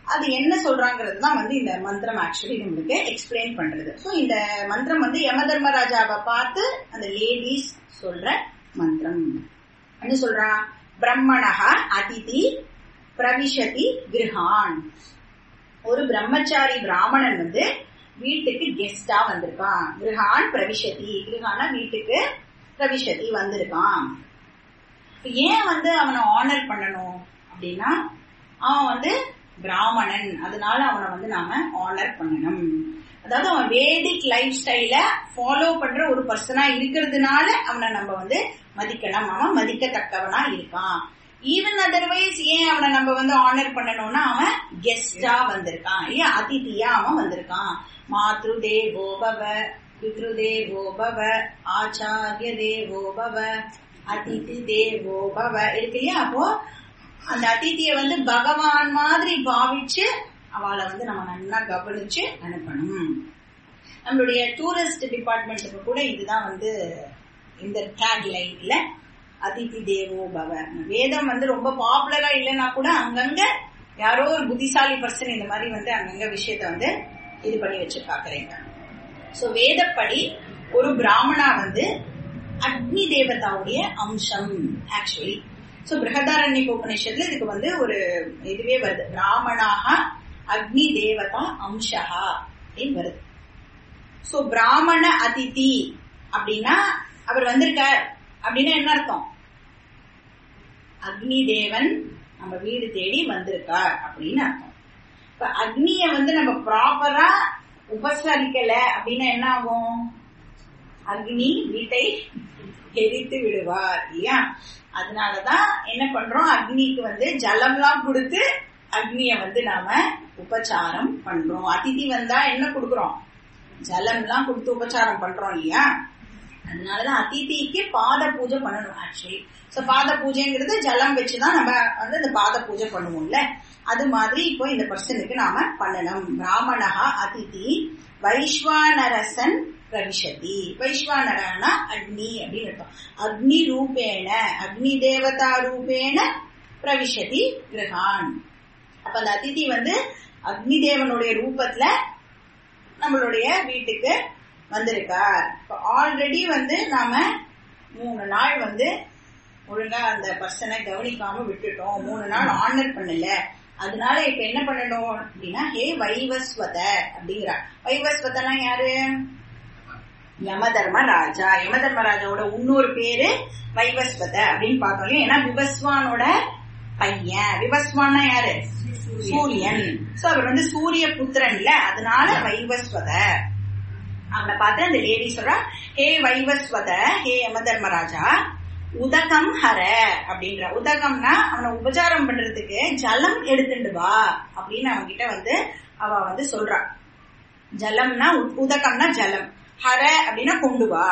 Speaker 2: அது என்ன சொல்றாங்கிறது தான் வந்து இந்த மந்திரம் ஆக்சுவலி நம்மளுக்கு எக்ஸ்பிளைன் பண்றது சோ இந்த மந்திரம் வந்து யம தர்மராஜாவை பார்த்து அந்த லேடிஸ் சொல்ற மந்திரம் என்ன சொல்றான் பிரம்மணஹா அதிதி பிரவிஷதி கிரகான் ஒரு பிரம்மச்சாரி பிராமணன் வந்து வீட்டுக்கு கெஸ்டா வந்திருக்கான் கிரகான் பிரவிஷதி கிரகானா வீட்டுக்கு பிரவிஷதி வந்திருக்கான் இப்ப ஏன் வந்து அவனை ஆனர் பண்ணணும் அப்படின்னா அவன் வந்து பிராமணன் அதனால அவனை வந்து நாம ஆனர் பண்ணணும் அதாவது அவன் வேதிக் லைஃப் ஸ்டைல ஃபாலோ பண்ற ஒரு பர்சனா இருக்கிறதுனால அவனை நம்ம வந்து மதிக்கணும் அவன் மதிக்கத்தக்கவனா இருக்கான் ஈவன் அதர்வைஸ் ஏன் அவனை நம்ம வந்து ஆனர் பண்ணணும்னா அவன் கெஸ்டா வந்திருக்கான் இல்லையா அதிதியா அவன் வந்திருக்கான் மாத்ரு தேவோ பவ பித்ரு தேவோ பவ ஆச்சாரிய தேவோ பவ அதிதி தேவோ பவ இருக்கு இல்லையா அப்போ அந்த அதிதியை வந்து பகவான் மாதிரி பாவிச்சு அவளை வந்து நம்ம நல்லா கவனிச்சு அனுப்பணும் நம்மளுடைய டூரிஸ்ட் டிபார்ட்மெண்ட்டுக்கு கூட இதுதான் வந்து இந்த டேக் லைன்ல அதிதி தேவோ பவ வேதம் வந்து ரொம்ப பாப்புலரா இல்லைன்னா கூட அங்கங்க யாரோ ஒரு புத்திசாலி பர்சன் இந்த மாதிரி வந்து அங்கங்க விஷயத்த வந்து இது பண்ணி வச்சிருக்காங்க சோ வேதப்படி ஒரு பிராமணா வந்து அக்னி தேவதாவுடைய அம்சம் ஆக்சுவலி சோ பிரகதாரண்ய உபநிஷத்துல இதுக்கு வந்து ஒரு இதுவே வருது பிராமணாக அக்னி தேவதா அம்சஹா அப்படின்னு வருது சோ பிராமண அதிதி அப்படின்னா அவர் வந்திருக்கார் அப்படின்னா என்ன அர்த்தம் அக்னி தேவன் நம்ம வீடு தேடி வந்திருக்கார் அப்படின்னு அர்த்தம் இப்ப அக்னிய வந்து நம்ம ப்ராப்பரா உபசரிக்கல அப்படின்னா என்ன ஆகும் அக்னி வீட்டை எரித்து விடுவார் இல்லையா அதனாலதான் என்ன பண்றோம் அக்னிக்கு வந்து ஜலம்லாம் கொடுத்து அக்னிய வந்து நாம உபச்சாரம் பண்றோம் அதிதி வந்தா என்ன கொடுக்கறோம் ஜலம்லாம் கொடுத்து உபச்சாரம் பண்றோம் இல்லையா அதனாலதான் அதிதிக்கு பாத பூஜை பண்ணணும் ஆக்சுவலி சோ பாத பூஜைங்கிறது ஜலம் வச்சுதான் நம்ம வந்து இந்த பாத பூஜை பண்ணுவோம்ல அது மாதிரி இப்போ இந்த பர்சனுக்கு நாம பண்ணணும் பிராமணஹா அதிதி வைஸ்வானரசன் பிரவிஷதி வைஸ்வானரனா அக்னி அப்படின்னு அர்த்தம் அக்னி ரூபேண அக்னி தேவதா ரூபேண பிரவிஷதி கிரகான் அப்ப அந்த அதிதி வந்து அக்னி தேவனுடைய ரூபத்துல நம்மளுடைய வீட்டுக்கு வந்திருக்கார் இப்ப ஆல்ரெடி வந்து நாம மூணு நாள் வந்து ஒழுங்கா அந்த பர்சனை கவனிக்காம விட்டுட்டோம் மூணு நாள் ஆனர் பண்ணல அதனால இப்ப என்ன பண்ணணும் அப்படின்னா ஹே வைவஸ்வத அப்படிங்கிறா வைவஸ்வதனா யாரு யமதர்ம ராஜா யமதர்ம ராஜாவோட இன்னொரு பேரு வைவஸ்வத அப்படின்னு பார்த்தோம் இல்லையா ஏன்னா விவஸ்வானோட பையன் விவஸ்வான்னா யாரு சூரியன் சோ அவர் வந்து சூரிய புத்திரன் இல்ல அதனால வைவஸ்வத அவனை பார்த்து அந்த லேடி சொல்றா ஹே வைவஸ்வத ஹே யமதர்மராஜா உதகம் ஹர அப்படின்ற உதகம்னா அவனை உபச்சாரம் பண்றதுக்கு ஜலம் எடுத்துட்டு வா அப்படின்னு அவங்க கிட்ட வந்து அவ வந்து சொல்றா ஜலம்னா உ- உதகம்னா ஜலம் ஹர அப்படின்னா கொண்டு வா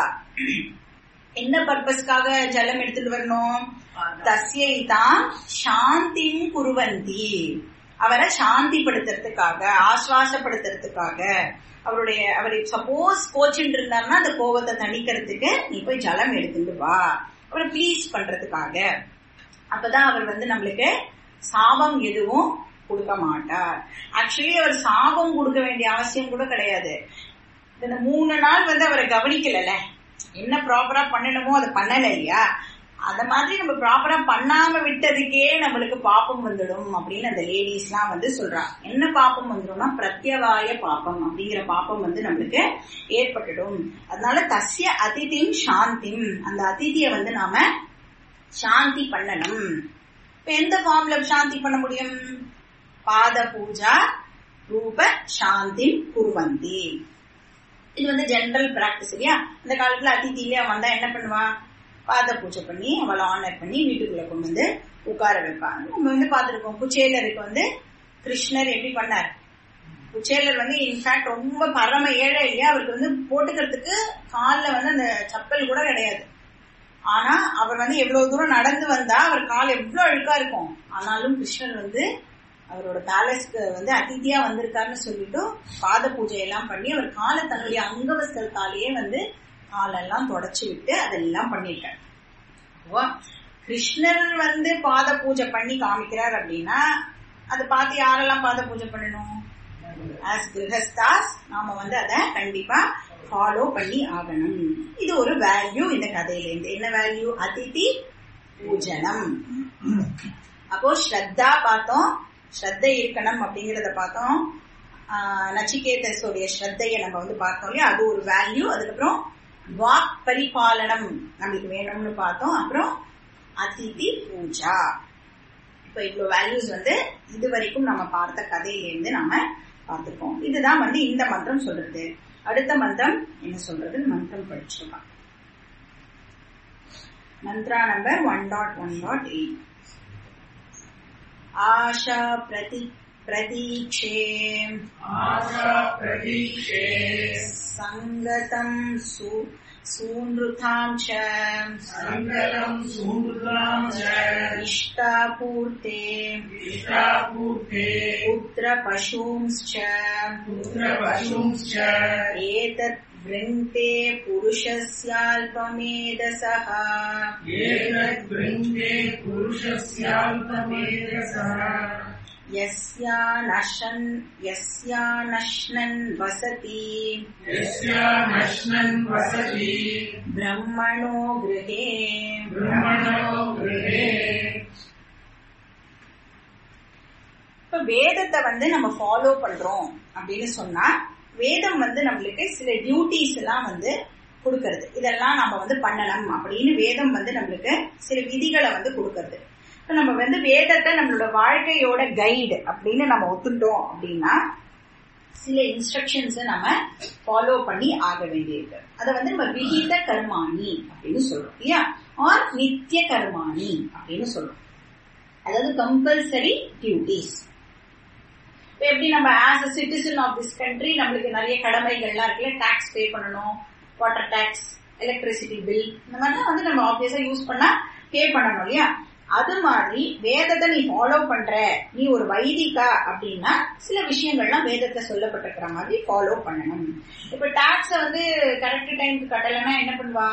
Speaker 2: என்ன பர்பஸ்க்காக ஜலம் எடுத்துட்டு வரணும் தஸ்யை தான் சாந்திம் குருவந்தி அவரை சாந்திப்படுத்துறதுக்காக ஆஸ்வாசப்படுத்துறதுக்காக அவருடைய அவர் சப்போஸ் கோச்சுட்டு இருந்தாருன்னா அந்த கோபத்தை தணிக்கிறதுக்கு நீ போய் ஜலம் எடுத்துட்டு வா அவரை ப்ளீஸ் பண்றதுக்காக அப்பதான் அவர் வந்து நம்மளுக்கு சாபம் எதுவும் கொடுக்க மாட்டார் ஆக்சுவலி அவர் சாபம் கொடுக்க வேண்டிய அவசியம் கூட கிடையாது இந்த மூணு நாள் வந்து அவரை கவனிக்கலல என்ன ப்ராப்பரா பண்ணணுமோ அதை பண்ணல இல்லையா அத மாதிரி நம்ம ப்ராப்பரா பண்ணாம விட்டதுக்கே நம்மளுக்கு பாப்பம் வந்துடும் அப்படின்னு அந்த லேடிஸ் எல்லாம் வந்து சொல்றா என்ன பாப்பம் வந்துடும்னா பிரத்யவாய பாப்பம் அப்படிங்கிற பாப்பம் வந்து நம்மளுக்கு ஏற்பட்டுடும் அதனால தஸ்ய அதிதிம் சாந்திம் அந்த அதிதிய வந்து நாம சாந்தி பண்ணணும் இப்ப எந்த ஃபார்ம்ல சாந்தி பண்ண முடியும் பாத பூஜா ரூப சாந்தி குருவந்தி இது வந்து ஜெனரல் பிராக்டிஸ் இல்லையா இந்த காலத்துல அதிதியிலே வந்தா என்ன பண்ணுவா பாத பூஜை பண்ணி அவளை ஆனர் பண்ணி வீட்டுக்குள்ள கொண்டு வந்து உட்கார வைப்பாங்க நம்ம வந்து பார்த்திருக்கோம் குச்சேலருக்கு வந்து கிருஷ்ணர் எப்படி பண்ணார் குச்சேலர் வந்து இன்ஃபேக்ட் ரொம்ப பரம ஏழை இல்லையா அவருக்கு வந்து போட்டுக்கிறதுக்கு கால்ல வந்து அந்த செப்பல் கூட கிடையாது ஆனா அவர் வந்து எவ்வளவு தூரம் நடந்து வந்தா அவர் கால் எவ்வளவு அழுக்கா இருக்கும் ஆனாலும் கிருஷ்ணர் வந்து அவரோட பேலஸ்க்கு வந்து அதிதியா வந்திருக்காருன்னு சொல்லிட்டு பாத பூஜை எல்லாம் பண்ணி அவர் காலை தன்னுடைய அங்கவஸ்திரத்தாலேயே வந்து காலெல்லாம் தொடச்சு விட்டு அதெல்லாம் பண்ணிருக்காரு அப்போ கிருஷ்ணர் வந்து பாத பூஜை பண்ணி காமிக்கிறார் அப்படின்னா அதை பார்த்து யாரெல்லாம் பார்த்து பூஜை பண்ணணும் ஆஸ் கிரகஸ்தாஸ் நாம வந்து அதை கண்டிப்பா ஃபாலோ பண்ணி ஆகணும் இது ஒரு வேல்யூ இந்த கதையில இருந்து என்ன வேல்யூ அதிதி பூஜனம் அப்போ ஸ்ரத்தா பார்த்தோம் ஸ்ரத்தை இருக்கணும் அப்படிங்கறத பார்த்தோம் ஆஹ் நச்சிகேதஸோடைய ஸ்ரத்தையை நம்ம வந்து பார்த்தோம் இல்லையா அது ஒரு வேல்யூ அதுக்கப்புறம் வாக் பரிபாலனம் நம்மளுக்கு வேணும்னு பார்த்தோம் அப்புறம் அதிதி பூஜா இப்ப இவ்வளவு வேல்யூஸ் வந்து இது வரைக்கும் நம்ம பார்த்த கதையிலிருந்து நாம பார்த்திருக்கோம் இதுதான் வந்து இந்த மந்திரம் சொல்றது அடுத்த மந்திரம் என்ன சொல்றது மந்திரம் படிச்சிருக்கான் mantra number one dot one dot eight ஆஷா பிரதி பிரதீட்சே
Speaker 1: आशा प्रतीक्षे
Speaker 2: சங்கதம் சூ சூன்ருதாம் ச
Speaker 1: सङ्गतम् सुहृदाम् च
Speaker 2: இஷ்டாபூர்த்தே
Speaker 1: इष्टापूर्ते
Speaker 2: पुत्रपशूंश्च
Speaker 1: पुत्रपशुंश्च
Speaker 2: एतत् वृन्ते पुरुषस्याल्पमेधसः
Speaker 1: एतद्वृन्दे पुरुषस्याल्पमेधसः
Speaker 2: यस्यानशन् यस्यानश्नन् वसति
Speaker 1: यस्या नश्नन् वसति
Speaker 2: ब्रह्मणो गृहे
Speaker 1: ब्रह्मणो गृहे
Speaker 2: இப்ப வேதத்தை வந்து நம்ம ஃபாலோ பண்றோம் அப்படின்னு சொன்னா வேதம் வந்து நம்மளுக்கு சில டியூட்டிஸ் எல்லாம் வந்து கொடுக்கறது இதெல்லாம் நம்ம வந்து பண்ணணும் அப்படின்னு வேதம் வந்து நம்மளுக்கு சில விதிகளை வந்து கொடுக்கறது இப்ப நம்ம வந்து வேதத்தை நம்மளோட வாழ்க்கையோட கைடு அப்படின்னு நம்ம ஒத்துட்டோம் அப்படின்னா சில இன்ஸ்ட்ரக்ஷன்ஸை நம்ம ஃபாலோ பண்ணி ஆக வேண்டியிருக்கு அதை வந்து நம்ம விகித கர்மாணி அப்படின்னு சொல்றோம் இல்லையா ஆர் நித்திய கர்மாணி அப்படின்னு சொல்றோம் அதாவது கம்பல்சரி டியூட்டிஸ் இப்ப எப்படி நம்ம as a citizen of this country நம்மளுக்கு நிறைய கடமைகள்லாம் இருக்குல்ல டாக்ஸ் பே பண்ணணும் வாட்டர் டாக்ஸ் எலக்ட்ரிசிட்டி பில் இந்த மாதிரிலாம் வந்து நம்ம ஆப்வியஸா யூஸ் பண்ணா பே பண்ணணும் இல்லையா அது மாதிரி வேதத்தை நீ ஃபாலோ பண்ற நீ ஒரு வைதிகா அப்படின்னா சில விஷயங்கள்லாம் வேதத்தை சொல்லப்பட்டிருக்கிற மாதிரி ஃபாலோ பண்ணணும் இப்ப டாக்ஸ வந்து கரெக்ட் டைம்க்கு கட்டலைன்னா என்ன பண்ணுவா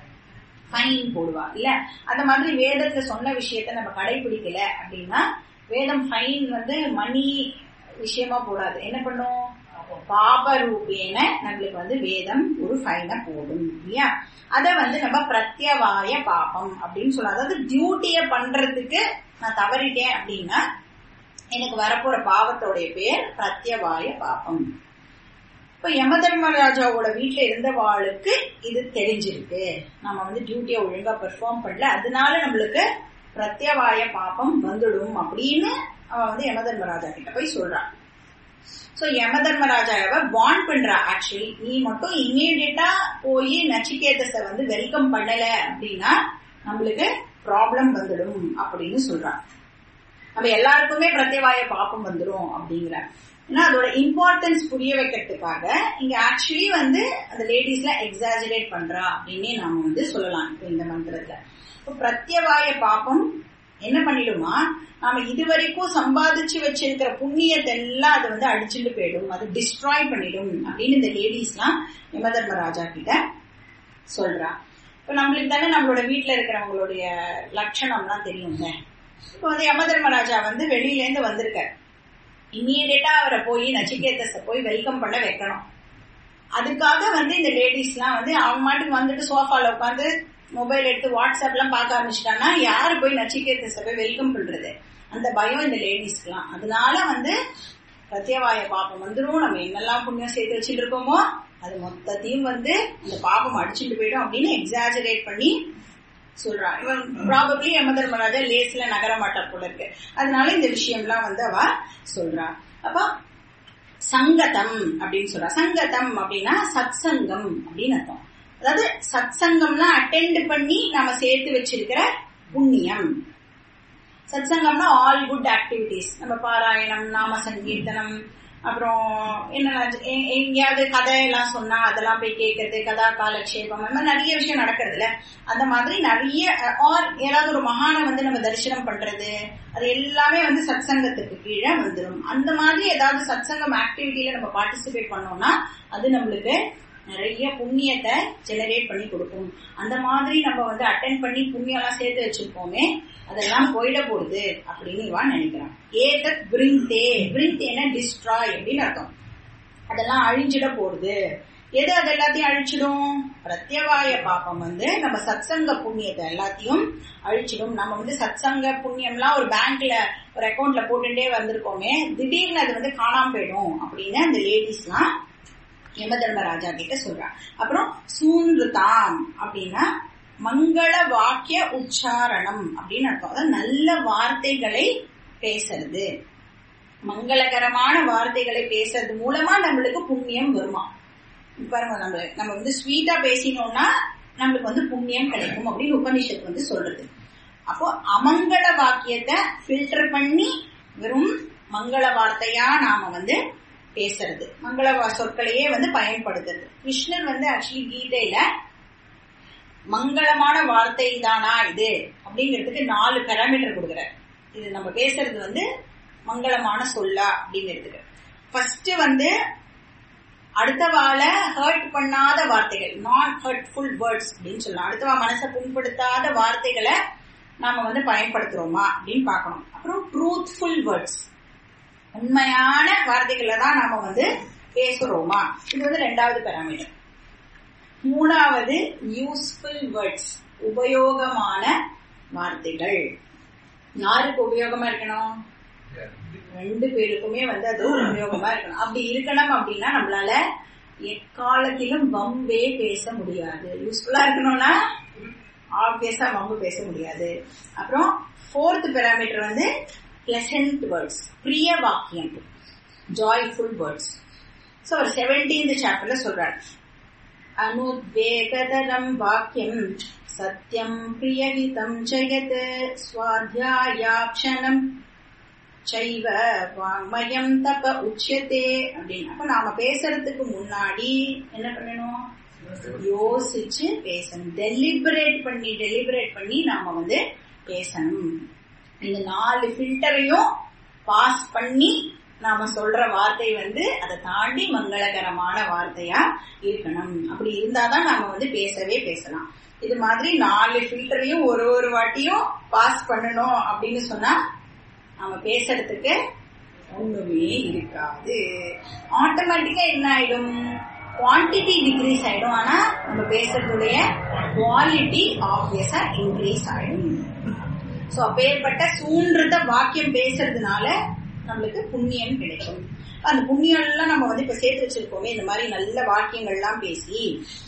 Speaker 2: ஃபைன் போடுவா இல்ல அந்த மாதிரி வேதத்துல சொன்ன விஷயத்த நம்ம கடைபிடிக்கல அப்படின்னா வேதம் ஃபைன் வந்து மணி விஷயமா போடாது என்ன பண்ணும் பாப ரூபேன நம்மளுக்கு வந்து வேதம் ஒரு ஃபைனை போடும் இல்லையா அத வந்து நம்ம பிரத்யவாய பாபம் அப்படின்னு சொல்லலாம் அதாவது டியூட்டிய பண்றதுக்கு நான் தவறிட்டேன் அப்படின்னா எனக்கு வரப்போற பாவத்தோடைய பேர் பிரத்யவாய பாபம் இப்ப யம தர்மராஜாவோட வீட்டுல இருந்தவாளுக்கு இது தெரிஞ்சிருக்கு நம்ம வந்து டியூட்டியை ஒழுங்கா பெர்ஃபார்ம் பண்ணல அதனால நம்மளுக்கு பிரத்யவாய பாபம் வந்துடும் அப்படின்னு அவன் வந்து யம தர்மராஜா கிட்ட போய் சொல்றான் சோ யம தர்மராஜாவை பாண்ட் பண்றா ஆக்சுவலி நீ மட்டும் இம்மீடியட்டா போய் நச்சிகேதஸ வந்து வெல்கம் பண்ணல அப்படின்னா நம்மளுக்கு ப்ராப்ளம் வந்துடும் அப்படின்னு சொல்றான் நம்ம எல்லாருக்குமே பிரத்யவாய பாப்பம் வந்துடும் அப்படிங்கிற ஏன்னா அதோட இம்பார்ட்டன்ஸ் புரிய வைக்கிறதுக்காக இங்க ஆக்சுவலி வந்து அந்த லேடிஸ்ல எக்ஸாஜரேட் பண்றா அப்படின்னே நாம வந்து சொல்லலாம் இப்போ இந்த மந்திரத்துல இப்போ பிரத்யவாய பாப்பம் என்ன பண்ணிடுமா நாம இதுவரைக்கும் சம்பாதிச்சு வச்சிருக்கிற புண்ணியத்தை எல்லாம் அது வந்து அடிச்சுட்டு போயிடும் அது டிஸ்ட்ராய் பண்ணிடும் அப்படின்னு இந்த லேடிஸ்லாம் யமதர்மராஜா கிட்ட சொல்றா இப்ப நம்மளுக்கு தானே நம்மளோட வீட்டுல இருக்கிறவங்களுடைய லட்சணம்லாம் தெரியுங்க இப்ப வந்து யமதர்மராஜா வந்து வெளியில இருந்து வந்திருக்காரு இம்மீடியட்டா அவரை போய் நச்சிகேதஸ போய் வெல்கம் பண்ண வைக்கணும் அதுக்காக வந்து இந்த லேடிஸ்லாம் வந்து அவங்க மாட்டுக்கு வந்துட்டு சோஃபால உட்காந்து மொபைல் எடுத்து வாட்ஸ்அப் எல்லாம் பார்க்க ஆரம்பிச்சிட்டாங்கன்னா யாரு போய் நச்சிகேதஸ போய் வெல்கம் பண்றது அந்த பயம் இந்த லேடிஸ்க்குலாம் அதனால வந்து பிரத்யவாய பாப்பம் வந்துடும் நம்ம என்னெல்லாம் புண்ணியம் சேர்த்து வச்சுட்டு இருக்கோமோ அது மொத்தத்தையும் வந்து அந்த பாப்பம் அடிச்சுட்டு போயிடும் அப்படின்னு எக்ஸாஜரேட் பண்ணி சொல்றா இவன் ப்ராபப்ளி யம தர்மராஜா லேஸ்ல நகர மாட்டார் போல இருக்கு அதனால இந்த விஷயம்லாம் வந்து அவ சொல்றா அப்ப சங்கதம் அப்படின்னு சொல்றா சங்கதம் அப்படின்னா சத் சங்கம் அப்படின்னு அர்த்தம் அதாவது சத் சங்கம்னா அட்டெண்ட் பண்ணி நாம சேர்த்து வச்சிருக்கிற புண்ணியம் சத் சங்கம்னா ஆல் குட் ஆக்டிவிட்டிஸ் நம்ம பாராயணம் நாம சங்கீர்த்தனம் அப்புறம் என்ன எங்கேயாவது கதை எல்லாம் சொன்னா அதெல்லாம் போய் கேட்கறது கதா காலக்ஷேபம் அந்த மாதிரி நிறைய விஷயம் நடக்கிறதுல அந்த மாதிரி நிறைய ஆர் ஏதாவது ஒரு மகானை வந்து நம்ம தரிசனம் பண்றது அது எல்லாமே வந்து சத் சங்கத்துக்கு கீழே வந்துடும் அந்த மாதிரி ஏதாவது சத் சங்கம் ஆக்டிவிட்டியில நம்ம பார்ட்டிசிபேட் பண்ணோம்னா அது நம்மளுக்கு நிறைய புண்ணியத்தை ஜெனரேட் பண்ணி கொடுக்கும் அந்த மாதிரி நம்ம வந்து அட்டன் பண்ணி புண்ணியம் எல்லாம் சேர்த்து வச்சிருப்போமே அதெல்லாம் போயிட போகுது அப்படின்னு இவன் நினைக்கிறான் ஏதத் பிரிந்தே பிரிந்தேன டிஸ்ட்ராய் அப்படின்னு அர்த்தம் அதெல்லாம் அழிஞ்சிட போகுது எது அது எல்லாத்தையும் அழிச்சிடும் பிரத்யவாய பாப்பம் வந்து நம்ம சத்சங்க புண்ணியத்தை எல்லாத்தையும் அழிச்சிடும் நம்ம வந்து சத்சங்க புண்ணியம்லாம் ஒரு பேங்க்ல ஒரு அக்கௌண்ட்ல போட்டுட்டே வந்திருக்கோமே திடீர்னு அது வந்து காணாம போயிடும் அப்படின்னு அந்த லேடிஸ்லாம் யம தர்மராஜா கிட்ட சொல்றா அப்புறம் சூன்றுதாம் அப்படின்னா மங்கள வாக்கிய உச்சாரணம் அப்படின்னு அர்த்தம் அதாவது நல்ல வார்த்தைகளை பேசுறது மங்களகரமான வார்த்தைகளை பேசுறது மூலமா நம்மளுக்கு புண்ணியம் வருமா பாருங்க நம்ம நம்ம வந்து ஸ்வீட்டா பேசினோம்னா நம்மளுக்கு வந்து புண்ணியம் கிடைக்கும் அப்படின்னு உபனிஷத்து வந்து சொல்றது அப்போ அமங்கல வாக்கியத்தை ஃபில்டர் பண்ணி வெறும் மங்கள வார்த்தையா நாம வந்து பேசுறது மங்கள வா- சொற்களையே வந்து பயன்படுத்துறது கிருஷ்ணர் வந்து ஆக்சுவலி கீதையில மங்களமான வார்த்தை தானா இது அப்படிங்கிறதுக்கு நாலு பேராமீட்டர் கொடுக்குறாரு இது நம்ம பேசுறது வந்து மங்களமான சொல்லா அப்படிங்கிறதுக்கு ஃபர்ஸ்ட் வந்து அடுத்தவால ஹர்ட் பண்ணாத வார்த்தைகள் நான் ஹர்ட்ஃபுல் வேர்ட்ஸ் அப்படின்னு சொல்லலாம் அடுத்தவா மனசை புண்படுத்தாத வார்த்தைகளை நாம வந்து பயன்படுத்துறோமா அப்படின்னு பார்க்கணும் அப்புறம் ட்ரூத்ஃபுல் வேர்ட்ஸ் உண்மையான வார்த்தைகளை தான் நாம வந்து பேசுறோமா இது வந்து ரெண்டாவது பேராமீட்டர் மூணாவது யூஸ்ஃபுல் வேர்ட்ஸ் உபயோகமான வார்த்தைகள் யாருக்கு உபயோகமா இருக்கணும் ரெண்டு பேருக்குமே வந்து அது உபயோகமா இருக்கணும் அப்படி இருக்கணும் அப்படின்னா நம்மளால எக்காலத்திலும் வம்பே பேச முடியாது யூஸ்ஃபுல்லா இருக்கணும்னா ஆப்வியஸா வம்பு பேச முடியாது அப்புறம் ஃபோர்த் பேராமீட்டர் வந்து பிளசன்ட் வேர்ட்ஸ் பிரிய வாக்கியம் ஜாய்ஃபுல் வேர்ட்ஸ் ஸோ அவர் செவன்டீன்த் சாப்டர்ல சொல்றாரு அனுத்வேகதரம் வாக்கியம் சத்யம் பிரியவிதம் ஜெயத் ஸ்வாத்தியாயாட்சணம் சைவ வாங்மயம் தப உச்சியத்தே அப்படின்னு அப்ப நாம பேசுறதுக்கு முன்னாடி என்ன பண்ணணும் யோசிச்சு பேசணும் டெலிபரேட் பண்ணி டெலிபரேட் பண்ணி நாம வந்து பேசணும் இந்த நாலு ஃபில்டரையும் பாஸ் பண்ணி நாம சொல்ற வார்த்தை வந்து அதை தாண்டி மங்களகரமான வார்த்தையா இருக்கணும் அப்படி இருந்தாதான் நாம வந்து பேசவே பேசலாம் இது மாதிரி நாலு ஃபில்டரையும் ஒரு ஒரு வாட்டியும் பாஸ் பண்ணணும் அப்படின்னு சொன்னா நம்ம பேசுறதுக்கு ஒண்ணுமே இருக்காது ஆட்டோமேட்டிக்கா என்ன ஆயிடும் குவான்டிட்டி டிக்ரீஸ் ஆயிடும் ஆனா நம்ம பேசுறதுடைய குவாலிட்டி ஆப்வியஸா இன்க்ரீஸ் ஆயிடும் சோ அப்பேற்பட்ட சூன்றத வாக்கியம் பேசுறதுனால நம்மளுக்கு புண்ணியம் கிடைக்கும் அந்த புண்ணியம் எல்லாம் நம்ம வந்து இப்ப சேர்த்து வச்சிருக்கோமே இந்த மாதிரி நல்ல வாக்கியங்கள்லாம் பேசி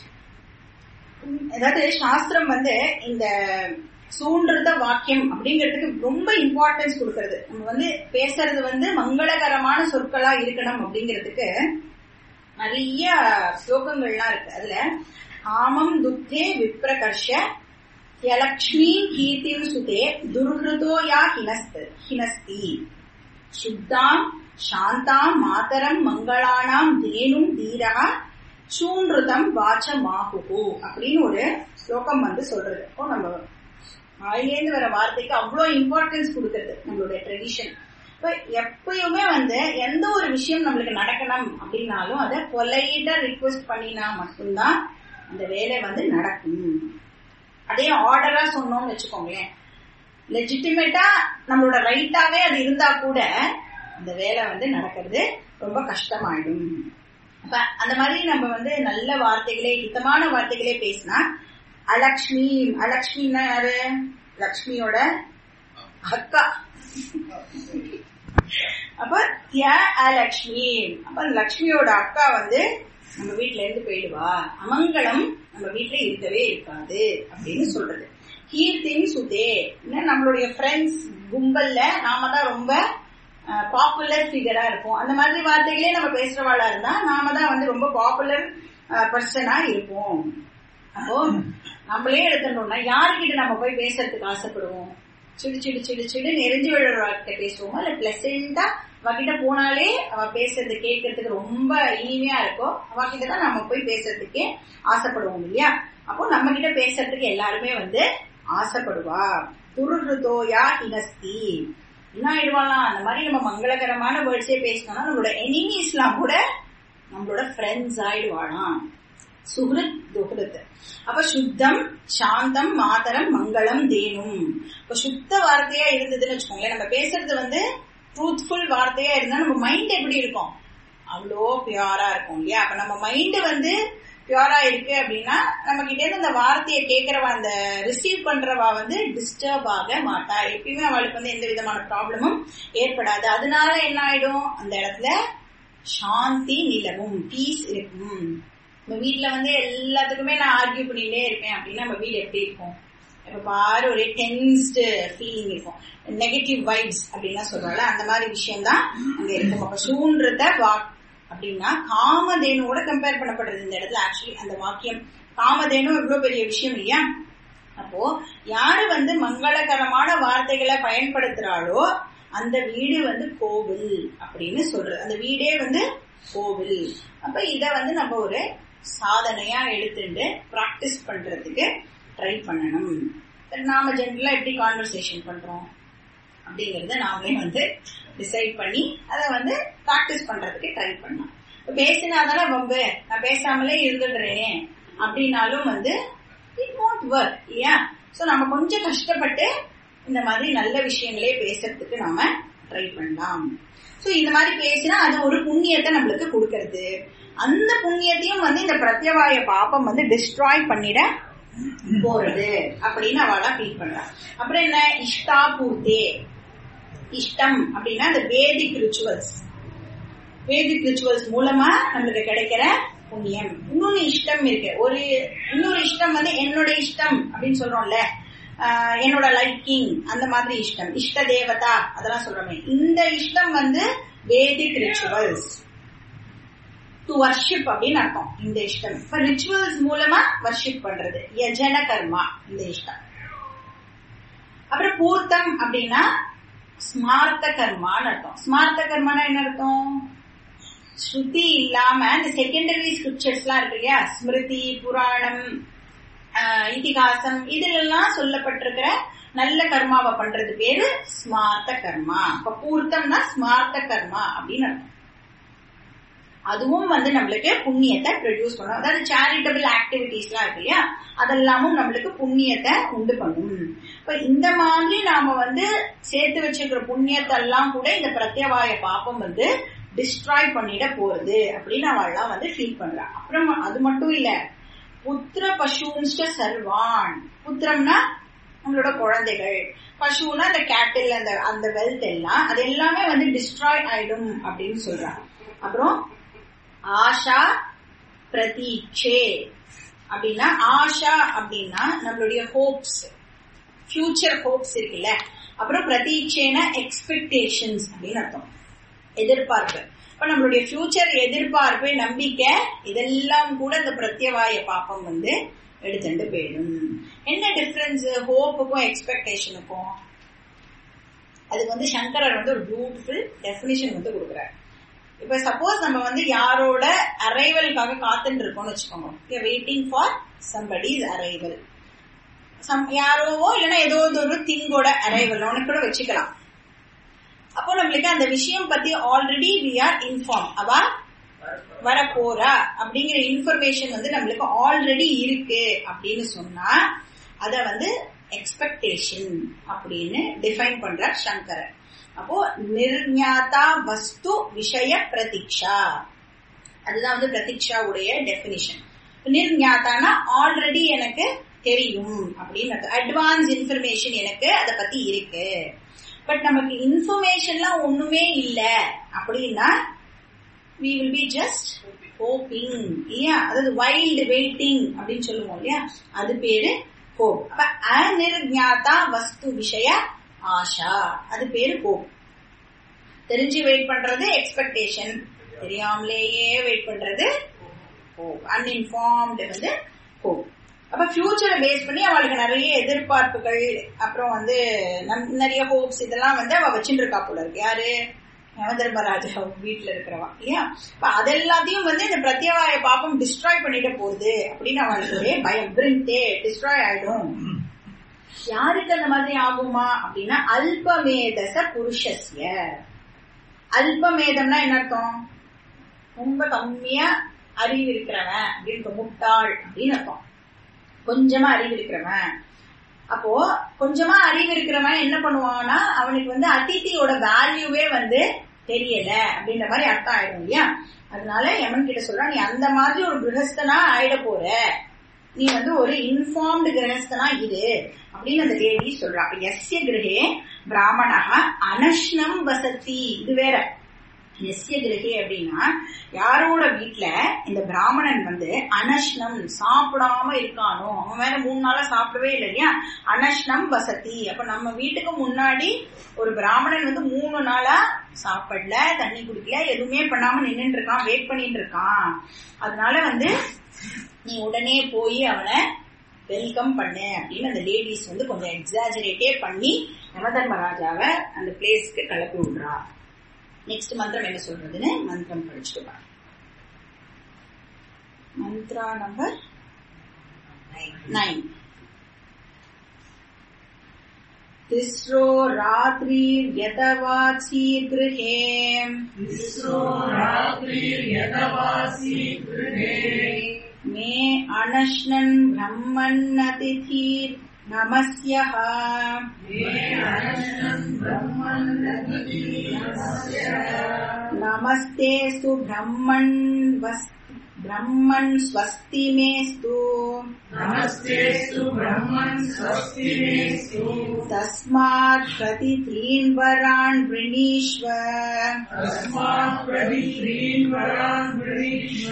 Speaker 2: அதாவது சாஸ்திரம் வந்து இந்த சூன்றத வாக்கியம் அப்படிங்கிறதுக்கு ரொம்ப இம்பார்ட்டன்ஸ் கொடுக்கறது நம்ம வந்து பேசுறது வந்து மங்களகரமான சொற்களா இருக்கணும் அப்படிங்கிறதுக்கு நிறைய ஸ்லோகங்கள்லாம் இருக்கு அதுல ஆமம் துக்கே விப்ரகர்ஷ யலக்ஷ்மி கீர்த்திம் சுதே துர்ஹதோ யா ஹினஸ்து ஹினஸ்தி சுத்தாம் சாந்தாம் மாதரம் மங்களானாம் தேனும் தீரா சூன்றுதம் வாச்சமாகுகு அப்படின்னு ஒரு ஸ்லோகம் வந்து சொல்றது அப்போ நம்ம வாயிலேந்து வர வார்த்தைக்கு அவ்வளோ இம்பார்ட்டன்ஸ் கொடுக்கறது நம்மளுடைய ட்ரெடிஷன் இப்ப எப்பயுமே வந்து எந்த ஒரு விஷயம் நம்மளுக்கு நடக்கணும் அப்படின்னாலும் அதை பொலைட்டா ரிக்வெஸ்ட் பண்ணினா மட்டும்தான் அந்த வேலை வந்து நடக்கும் அதே ஆர்டரா சொன்னோம்னு வச்சுக்கோங்களேன் லெஜிட்டிமேட்டா நம்மளோட ரைட்டாவே அது இருந்தா கூட அந்த வேலை வந்து நடக்கிறது ரொம்ப கஷ்டமாயிடும் அப்ப அந்த மாதிரி நம்ம வந்து நல்ல வார்த்தைகளே ஹிதமான வார்த்தைகளே பேசினா அலக்ஷ்மி அலக்ஷ்மின்னா யாரு லக்ஷ்மியோட அக்கா அப்ப ய அலக்ஷ்மி அப்ப லக்ஷ்மியோட அக்கா வந்து நம்ம வீட்ல இருந்து போயிடுவா அமங்கலம் நம்ம வீட்ல இருக்கவே இருக்காது அப்படின்னு சொல்றது கீர்த்தின் சுதே நம்மளுடைய ஃப்ரெண்ட்ஸ் கும்பல்ல நாம தான் ரொம்ப பாப்புலர் ஃபிகரா இருப்போம் அந்த மாதிரி வார்த்தைகளே நம்ம பேசுறவாளா இருந்தா நாம தான் வந்து ரொம்ப பாப்புலர் பர்சனா இருப்போம் அப்போ நம்மளே எடுத்துட்டோம்னா யாருக்கிட்ட நம்ம போய் பேசுறதுக்கு ஆசைப்படுவோம் சிடு சிடு சிடு சிடு நெறிஞ்சு விழுறவர்கிட்ட பேசுவோமா இல்ல பிளசண்டா அவகிட்ட போனாலே அவ பேசுறது கேட்கறதுக்கு ரொம்ப இனிமையா இருக்கும் அவகிட்ட தான் நம்ம போய் பேசுறதுக்கே ஆசைப்படுவோம் இல்லையா அப்போ நம்ம கிட்ட பேசுறதுக்கு எல்லாருமே வந்து ஆசைப்படுவா துருதோயா இனஸ்தி என்ன ஆயிடுவாலாம் அந்த மாதிரி நம்ம மங்களகரமான வேர்ட்ஸே பேசினோம்னா நம்மளோட எனிமீஸ்லாம் கூட நம்மளோட ஃப்ரெண்ட்ஸ் ஆயிடுவாளாம் சுஹ்ருத் துஹ்ருத் அப்ப சுத்தம் சாந்தம் மாதரம் மங்களம் தேனும் இப்ப சுத்த வார்த்தையா இருந்ததுன்னு வச்சுக்கோங்களேன் நம்ம பேசுறது வந்து ட்ரூத்ஃபுல் வார்த்தையா இருந்தா நம்ம மைண்ட் எப்படி இருக்கும் அவ்வளோ பியூரா இருக்கும் இல்லையா அப்ப நம்ம மைண்ட் வந்து பியூரா இருக்கு அப்படின்னா நம்ம கிட்ட இருந்து அந்த வார்த்தையை கேட்கறவா அந்த ரிசீவ் பண்றவா வந்து டிஸ்டர்ப் ஆக மாட்டா எப்பயுமே அவளுக்கு வந்து எந்த விதமான ப்ராப்ளமும் ஏற்படாது அதனால என்ன ஆயிடும் அந்த இடத்துல சாந்தி நிலவும் பீஸ் இருக்கும் நம்ம வீட்ல வந்து எல்லாத்துக்குமே நான் ஆர்கியூ பண்ணிட்டே இருப்பேன் அப்படின்னா நம்ம வீடு எப்படி இருக்கும் இப்ப பாரு ஒரே டென்ஸ்டு ஃபீலிங் இருக்கும் நெகட்டிவ் வைப்ஸ் அப்படின்னா சொல்றோம்ல அந்த மாதிரி விஷயம் தான் அங்க இருக்கும் அப்ப சூன்றத வாக் அப்படின்னா காமதேனுவோட கம்பேர் பண்ணப்படுறது இந்த இடத்துல ஆக்சுவலி அந்த வாக்கியம் காமதேனு இவ்வளவு பெரிய விஷயம் இல்லையா அப்போ யாரு வந்து மங்களகரமான வார்த்தைகளை பயன்படுத்துறாளோ அந்த வீடு வந்து கோவில் அப்படின்னு சொல்றது அந்த வீடே வந்து கோவில் அப்ப இத வந்து நம்ம ஒரு சாதனையா எடுத்துட்டு பிராக்டிஸ் பண்றதுக்கு ட்ரை பண்ணணும் நாம ஜென்ரலா எப்படி கான்வர்சேஷன் பண்றோம் அப்படிங்கறத நாமளே வந்து டிசைட் பண்ணி அதை வந்து ப்ராக்டிஸ் பண்றதுக்கு ட்ரை பண்ணலாம் பேசினாதானே வம்பு நான் பேசாமலே இருந்துடுறேன் அப்படின்னாலும் வந்து இட் வாண்ட் ஒர்க் இல்லையா சோ நம்ம கொஞ்சம் கஷ்டப்பட்டு இந்த மாதிரி நல்ல விஷயங்களே பேசுறதுக்கு நாம ட்ரை பண்ணலாம் சோ இந்த மாதிரி பேசினா அது ஒரு புண்ணியத்தை நம்மளுக்கு கொடுக்கறது அந்த புண்ணியத்தையும் வந்து இந்த பிரத்யவாய பாப்பம் வந்து டிஸ்ட்ராய் பண்ணிட போறது அப்படின்னு அவளா ஃபீல் பண்றா அப்புறம் என்ன இஷ்டா பூர்த்தே இஷ்டம் அப்படின்னா இந்த வேதிக் ரிச்சுவல்ஸ் வேதிக் ரிச்சுவல்ஸ் மூலமா நம்மளுக்கு கிடைக்கிற புண்ணியம் இன்னொன்னு இஷ்டம் இருக்கு ஒரு இன்னொரு இஷ்டம் வந்து என்னோட இஷ்டம் அப்படின்னு சொல்றோம்ல ஆஹ் என்னோட லைக்கிங் அந்த மாதிரி இஷ்டம் இஷ்ட தேவதா அதெல்லாம் சொல்றோமே இந்த இஷ்டம் வந்து வேதிக் ரிச்சுவல்ஸ் டு வர்ஷிப் அப்படின்னு அர்த்தம் இந்த இஷ்டம் இப்ப ரிச்சுவல்ஸ் மூலமா வர்ஷிப் பண்றது யஜன கர்மா இந்த இஷ்டம் அப்புறம் பூர்த்தம் அப்படின்னா ஸ்மார்த்த கர்மான்னு அர்த்தம் ஸ்மார்த்த கர்மானா என்ன அர்த்தம் ஸ்ருதி இல்லாம இந்த செகண்டரி ஸ்கிரிப்சர்ஸ் எல்லாம் இருக்கு இல்லையா ஸ்மிருதி புராணம் ஆஹ் இதிகாசம் இதுல எல்லாம் சொல்லப்பட்டிருக்கிற நல்ல கர்மாவை பண்றது பேரு ஸ்மார்த்த கர்மா இப்ப பூர்த்தம்னா ஸ்மார்த்த கர்மா அப்படின்னு அர்த்தம் அதுவும் வந்து நம்மளுக்கு புண்ணியத்தை ப்ரொடியூஸ் பண்ணும் அதாவது சேரிட்டபிள் ஆக்டிவிட்டிஸ் எல்லாம் இருக்கு இல்லையா அதெல்லாமும் நம்மளுக்கு புண்ணியத்தை உண்டு பண்ணும் இப்ப இந்த மாதிரி நாம வந்து சேர்த்து வச்சிருக்கிற புண்ணியத்தை எல்லாம் கூட இந்த பிரத்யவாய பாப்பம் வந்து டிஸ்ட்ராய் பண்ணிட போறது அப்படின்னு அவள்லாம் வந்து ஃபீல் பண்றா அப்புறம் அது மட்டும் இல்ல புத்திர பசுன்ஸ்ட சர்வான் புத்திரம்னா நம்மளோட குழந்தைகள் பசுனா அந்த கேட்டில் அந்த அந்த வெல்த் எல்லாம் அது எல்லாமே வந்து டிஸ்ட்ராய் ஆயிடும் அப்படின்னு சொல்றாங்க அப்புறம் ஆஷா பிரதீட்சே அப்படின்னா ஆஷா அப்படின்னா நம்மளுடைய ஹோப்ஸ் ஃபியூச்சர் ஹோப்ஸ் இருக்குல்ல அப்புறம் பிரதீட்சேன எக்ஸ்பெக்டேஷன்ஸ் அப்படின்னு அர்த்தம் எதிர்பார்ப்பு இப்ப நம்மளுடைய ஃபியூச்சர் எதிர்பார்ப்பு நம்பிக்கை இதெல்லாம் கூட இந்த பிரத்யவாய பாப்பம் வந்து எடுத்துட்டு போயிடும் என்ன டிஃபரன்ஸ் ஹோப்புக்கும் எக்ஸ்பெக்டேஷனுக்கும் அதுக்கு வந்து சங்கரர் வந்து ஒரு பியூட்டிஃபுல் டெபினிஷன் வந்து கொடுக்குறாரு இப்ப சப்போஸ் நம்ம வந்து யாரோட அரைவலுக்காக காத்துட்டு இருக்கோம்னு வச்சுக்கோங்க வெயிட்டிங் ஃபார் சம்படிஸ் அரைவல் யாரோவோ இல்லைன்னா ஏதோ ஒரு திங்கோட அரைவல் கூட வச்சுக்கலாம் அப்போ நம்மளுக்கு அந்த விஷயம் பத்தி ஆல்ரெடி வி ஆர் இன்ஃபார்ம் அவ வர போறா அப்படிங்கிற இன்ஃபர்மேஷன் வந்து நம்மளுக்கு ஆல்ரெடி இருக்கு அப்படின்னு சொன்னா அத வந்து எக்ஸ்பெக்டேஷன் அப்படின்னு டிஃபைன் பண்றார் சங்கரர் அப்போ நிர்ஞாதா வஸ்து விஷய பிரதீட்சா அதுதான் வந்து பிரதீட்சாவுடைய டெபினிஷன் நிர்ஞாதானா ஆல்ரெடி எனக்கு தெரியும் அப்படின்னு அட்வான்ஸ் இன்ஃபர்மேஷன் எனக்கு அதை பத்தி இருக்கு பட் நமக்கு இன்ஃபர்மேஷன்லாம் ஒண்ணுமே இல்ல அப்படின்னா we will be just hoping இல்லையா அதாவது வைல்டு வெயிட்டிங் அப்படின்னு சொல்லுவோம் இல்லையா அது பேரு ஹோப் அப்ப அநிர்ஞாதா வஸ்து விஷய ஆஷா அது பேரு ஹோப் தெரிஞ்சு வெயிட் பண்றது எக்ஸ்பெக்டேஷன் தெரியாமலேயே வெயிட் பண்றது ஹோப் அன்இன்ஃபார்ம்டு வந்து ஹோப் அப்ப ஃபியூச்சரை பேஸ் பண்ணி அவளுக்கு நிறைய எதிர்பார்ப்புகள் அப்புறம் வந்து நிறைய ஹோப்ஸ் இதெல்லாம் வந்து அவ வச்சுட்டு இருக்கா போல இருக்கு யாரு யமதர்மராஜா வீட்டுல இருக்கிறவா இல்லையா இப்ப அதெல்லாத்தையும் வந்து இந்த பிரத்யவாய பாப்பம் டிஸ்ட்ராய் பண்ணிட்டு போகுது அப்படின்னு அவளுக்கு ஒரே பயம் பிரிண்டே டிஸ்ட்ராய் ஆயிடும் யாருக்கு அந்த மாதிரி ஆகுமா அப்படின்னா அல்பமேதச புருஷஸ்ய அல்பமேதம்னா என்ன அர்த்தம் ரொம்ப கம்மியா அறிவு இருக்கிறவன் அப்படின்னு முட்டாள் அப்படின்னு அர்த்தம் கொஞ்சமா அறிவு இருக்கிறவன் அப்போ கொஞ்சமா அறிவு இருக்கிறவன் என்ன பண்ணுவான்னா அவனுக்கு வந்து அதிதியோட வேல்யூவே வந்து தெரியல அப்படின்ற மாதிரி அர்த்தம் ஆயிடும் இல்லையா அதனால யமன் கிட்ட சொல்றான் நீ அந்த மாதிரி ஒரு கிரகஸ்தனா ஆயிட போற நீ வந்து ஒரு இன்ஃபார்ம்டு கிரகஸ்தனா இரு அப்படின்னு அந்த லேடி சொல்றா அப்ப எஸ்ய கிரகே பிராமணா அனஷ்னம் வசதி இது வேற எஸ்ய கிரகே அப்படின்னா யாரோட வீட்டுல இந்த பிராமணன் வந்து அனஷ்னம் சாப்பிடாம இருக்கானோ அவன் வேற மூணு நாளா சாப்பிடவே இல்லை இல்லையா அனஷ்னம் வசதி அப்ப நம்ம வீட்டுக்கு முன்னாடி ஒரு பிராமணன் வந்து மூணு நாளா சாப்பிடல தண்ணி குடிக்கல எதுவுமே பண்ணாம நின்னுட்டு இருக்கான் வெயிட் பண்ணிட்டு இருக்கான் அதனால வந்து நீ உடனே போய் அவனை வெல்கம் பண்ணு அப்படின்னு அந்த லேடிஸ் வந்து கொஞ்சம் எக்ஸாஜரேட்டே பண்ணி யமதர்மராஜாவை அந்த பிளேஸ்க்கு கிளப்பி விடுறா நெக்ஸ்ட் மந்திரம் என்ன சொல்றதுன்னு மந்திரம் படிச்சுட்டு வா மந்த்ரா நம்பர் நைன் तिस्रो रात्रिर्यतवासी गृहे
Speaker 1: तिस्रो रात्रिर्यतवासी गृहे
Speaker 2: मे अनश्नन् ब्रह्मन्नतिथिर् नमस्यः
Speaker 1: मे अनशनं ब्रह्मन्नतिः नमस्य
Speaker 2: नमस्ते सु ब्रह्मन् वस् ब्रह्मन् स्वस्ति मेस्तु
Speaker 1: नमस्तेऽस्तु ब्रह्मन् स्वस्ति मेस्तु
Speaker 2: तस्मात् प्रतिथीन् वरान् वृणीष्व
Speaker 1: तस्मात् प्रतिश्रीन् वरान् वृणीष्व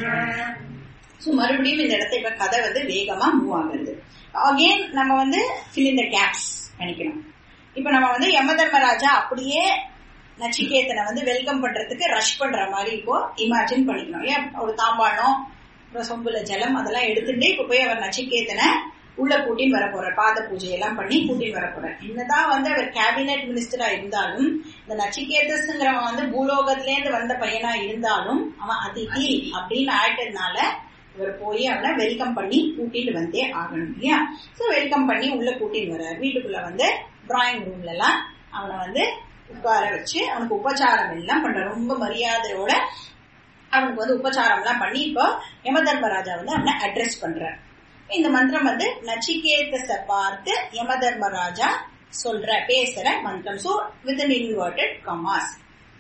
Speaker 2: ஸோ மறுபடியும் இந்த இடத்துல இப்ப கதை வந்து வேகமா மூவ் ஆகுது அகெயின் நம்ம வந்து ஃபில் இந்த கேப்ஸ் பண்ணிக்கணும் இப்ப நம்ம வந்து யம தர்மராஜா அப்படியே நச்சிகேதனை வந்து வெல்கம் பண்றதுக்கு ரஷ் பண்ற மாதிரி இப்போ இமேஜின் பண்ணிக்கணும் ஏன் ஒரு தாம்பாளம் அப்புறம் சொம்புல ஜலம் அதெல்லாம் எடுத்துட்டு இப்ப போய் அவர் நச்சிகேதனை உள்ள கூட்டின்னு வர போறார் பாத பூஜை எல்லாம் பண்ணி கூட்டின்னு வர போறார் என்னதான் வந்து அவர் கேபினெட் மினிஸ்டரா இருந்தாலும் இந்த நச்சிகேதஸ்ங்கிறவன் வந்து பூலோகத்தில இருந்து வந்த பையனா இருந்தாலும் அவன் அதிதி அப்படின்னு ஆயிட்டதுனால இவர் போய் அவனை வெல்கம் பண்ணி கூட்டிட்டு வந்தே ஆகணும் இல்லையா சோ வெல்கம் பண்ணி உள்ள கூட்டிட்டு வர்றார் வீட்டுக்குள்ள வந்து டிராயிங் ரூம்ல எல்லாம் அவனை வந்து உட்கார வச்சு அவனுக்கு உபச்சாரம் எல்லாம் பண்ற ரொம்ப மரியாதையோட அவனுக்கு வந்து உபச்சாரம் எல்லாம் பண்ணி இப்போ யமதர்மராஜா வந்து அவனை அட்ரஸ் பண்றார் இந்த மந்திரம் வந்து நச்சிகேதஸ பார்த்து யமதர்மராஜா சொல்ற பேசுற மந்திரம் so with an inverted commas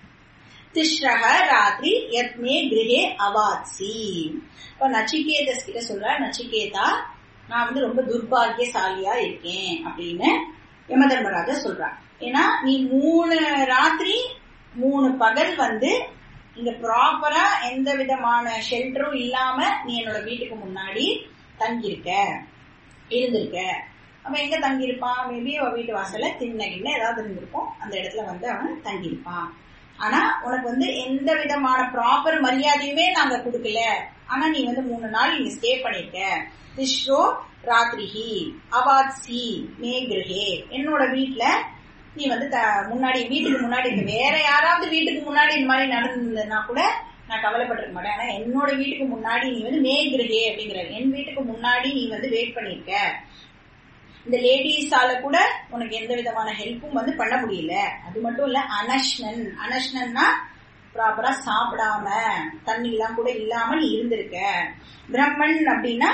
Speaker 2: திஷ்ரஹ ராத்திரி யத்மே கிரகே அவாத்சி இப்ப நச்சிகேதஸ் கிட்ட சொல்ற நச்சிகேதா நான் வந்து ரொம்ப துர்பாகியசாலியா இருக்கேன் அப்படின்னு யமதர்மராஜா சொல்றான் ஏன்னா நீ மூணு ராத்திரி மூணு பகல் வந்து இங்க ப்ராப்பரா எந்த விதமான ஷெல்டரும் இல்லாம நீ என்னோட வீட்டுக்கு முன்னாடி தங்கியிருக்க இருந்திருக்க அவன் எங்க தங்கியிருப்பான் மேபி அவன் வீட்டு வாசல்ல திண்ண கிண்ண ஏதாவது இருந்திருக்கும் அந்த இடத்துல வந்து அவன் தங்கியிருப்பான் ஆனா உனக்கு வந்து எந்த விதமான ப்ராப்பர் மரியாதையுமே நாங்க கொடுக்கல ஆனா நீ வந்து மூணு நாள் இங்க ஸ்டே பண்ணிருக்க திஷ்ரோ ராத்திரிஹி அவாத்சி மே கிரகே என்னோட வீட்டுல நீ வந்து த- முன்னாடி வீட்டுக்கு முன்னாடி இந்த வேற யாராவது வீட்டுக்கு முன்னாடி இந்த மாதிரி நடந்ததுன்னா கூட நான் கவலைப்பட்டிருக்க மாட்டேன் ஆனா என்னோட வீட்டுக்கு முன்னாடி நீ வந்து மே கிரகே அப்படிங்கிற என் வீட்டுக்கு முன்னாடி நீ வந்து வெயிட் பண்ணிருக்க இந்த லேடிஸால கூட உனக்கு எந்த விதமான ஹெல்ப்பும் வந்து பண்ண முடியல அது மட்டும் இல்ல அனஷ்னன் அனஷ்னன்னா ப்ராப்பரா சாப்பிடாம தண்ணி எல்லாம் கூட இல்லாம நீ இருந்திருக்க பிரம்மன் அப்படின்னா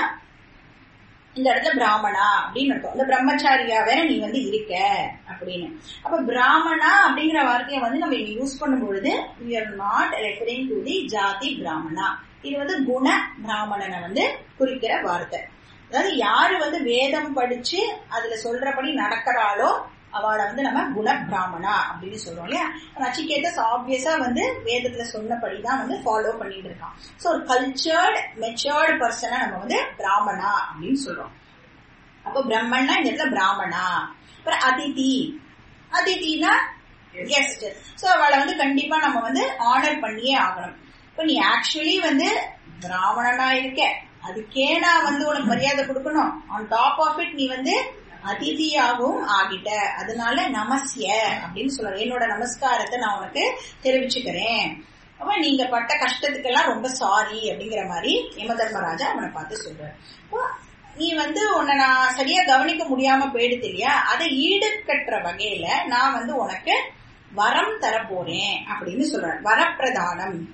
Speaker 2: இந்த இடத்துல பிராமணா அப்படின்னு அர்த்தம் இந்த பிரம்மச்சாரியா வேற நீ வந்து இருக்க அப்படின்னு அப்ப பிராமணா அப்படிங்கிற வார்த்தையை வந்து நம்ம இங்க யூஸ் பண்ணும் பொழுது we are not referring to the jati brahmana இது வந்து குண பிராமணனை வந்து குறிக்கிற வார்த்தை அதாவது யாரு வந்து வேதம் படிச்சு அதுல சொல்றபடி நடக்கிறாளோ அவளை வந்து நம்ம குண பிராமணா அப்படின்னு சொல்றோம் இல்லையா நச்சிகேதஸ் ஆப்வியஸா வந்து வேதத்துல சொன்னபடிதான் வந்து ஃபாலோ பண்ணிட்டு இருக்கான் சோ ஒரு கல்ச்சர்டு மெச்சர்டு பர்சனை நம்ம வந்து பிராமணா அப்படின்னு சொல்றோம் அப்போ பிரம்மன்னா இந்த இடத்துல பிராமணா அப்புறம் அதிதி அதிதினா கெஸ்ட் சோ அவளை வந்து கண்டிப்பா நம்ம வந்து ஆனர் பண்ணியே ஆகணும் இப்ப நீ ஆக்சுவலி வந்து பிராமணனா இருக்க அதுக்கே நான் வந்து உனக்கு மரியாதை கொடுக்கணும் ஆன் டாப் ஆஃப் இட் நீ வந்து அதிதியாகவும் ஆகிட்ட அதனால நமஸ்ய அப்படின்னு சொல்ற என்னோட நமஸ்காரத்தை நான் உனக்கு தெரிவிச்சுக்கிறேன் அப்ப நீங்க பட்ட கஷ்டத்துக்கெல்லாம் ரொம்ப சாரி அப்படிங்கிற மாதிரி யம தர்மராஜா அவனை பார்த்து சொல்றாரு அப்போ நீ வந்து உன்னை நான் சரியா கவனிக்க முடியாம போயிடுது இல்லையா அதை ஈடு கட்டுற வகையில நான் வந்து உனக்கு வரம் தர போறேன் அப்படின்னு சொல்றாரு வரப்பிரதானம்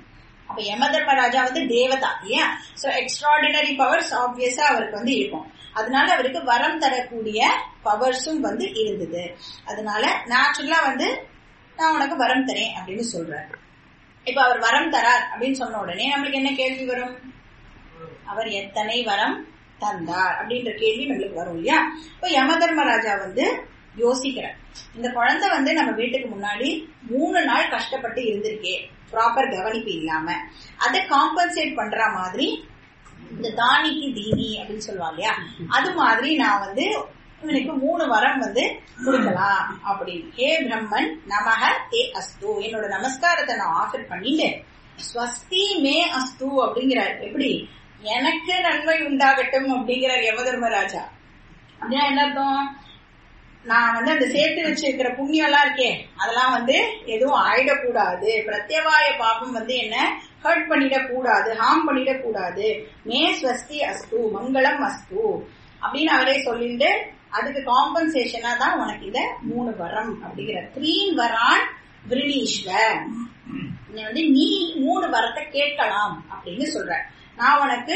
Speaker 2: அப்ப யம தர்மராஜா வந்து தேவதா இல்லையா சோ எக்ஸ்ட்ராடினரி பவர்ஸ் ஆப்வியஸா அவருக்கு வந்து இருக்கும் அதனால அவருக்கு வரம் தரக்கூடிய பவர்ஸும் வந்து இருந்தது அதனால நேச்சுரலா வந்து நான் உனக்கு வரம் தரேன் அப்படின்னு சொல்றாரு இப்ப அவர் வரம் தரார் அப்படின்னு சொன்ன உடனே நம்மளுக்கு என்ன கேள்வி வரும் அவர் எத்தனை வரம் தந்தார் அப்படின்ற கேள்வி நம்மளுக்கு வரும் இல்லையா இப்ப யம தர்மராஜா வந்து யோசிக்கிறார் இந்த குழந்தை வந்து நம்ம வீட்டுக்கு முன்னாடி மூணு நாள் கஷ்டப்பட்டு இருந்திருக்கே ப்ராப்பர் கவனிப்பு இல்லாம அதை காம்பன்சேட் பண்ற மாதிரி இந்த தானிக்கு தீனி அப்படின்னு சொல்லுவா இல்லையா அது மாதிரி நான் வந்து இவனுக்கு மூணு வரம் வந்து கொடுக்கலாம் அப்படின்னு ஹே பிரம்மன் நமக தே அஸ்து என்னோட நமஸ்காரத்தை நான் ஆஃபர் பண்ணிட்டு ஸ்வஸ்தி மே அஸ்து அப்படிங்கிறார் எப்படி எனக்கு நன்மை உண்டாகட்டும் அப்படிங்கிறார் யமதர்மராஜா அப்படின்னா என்ன அர்த்தம் நான் வந்து அந்த சேர்த்து வச்சிருக்கிற புண்ணியம் எல்லாம் இருக்கே அதெல்லாம் வந்து எதுவும் ஆயிடக்கூடாது பிரத்யவாய பாபம் வந்து என்ன ஹர்ட் பண்ணிடக்கூடாது ஹார்ம் பண்ணிடக்கூடாது மே ஸ்வஸ்தி அஸ்து மங்களம் அஸ்து அப்படின்னு அவரே சொல்லிட்டு அதுக்கு காம்பன்சேஷனா தான் உனக்கு இந்த மூணு வரம் அப்படிங்கிற த்ரீன் வரான் விரணீஸ்வர் நீ வந்து நீ மூணு வரத்தை கேட்கலாம் அப்படின்னு சொல்ற நான் உனக்கு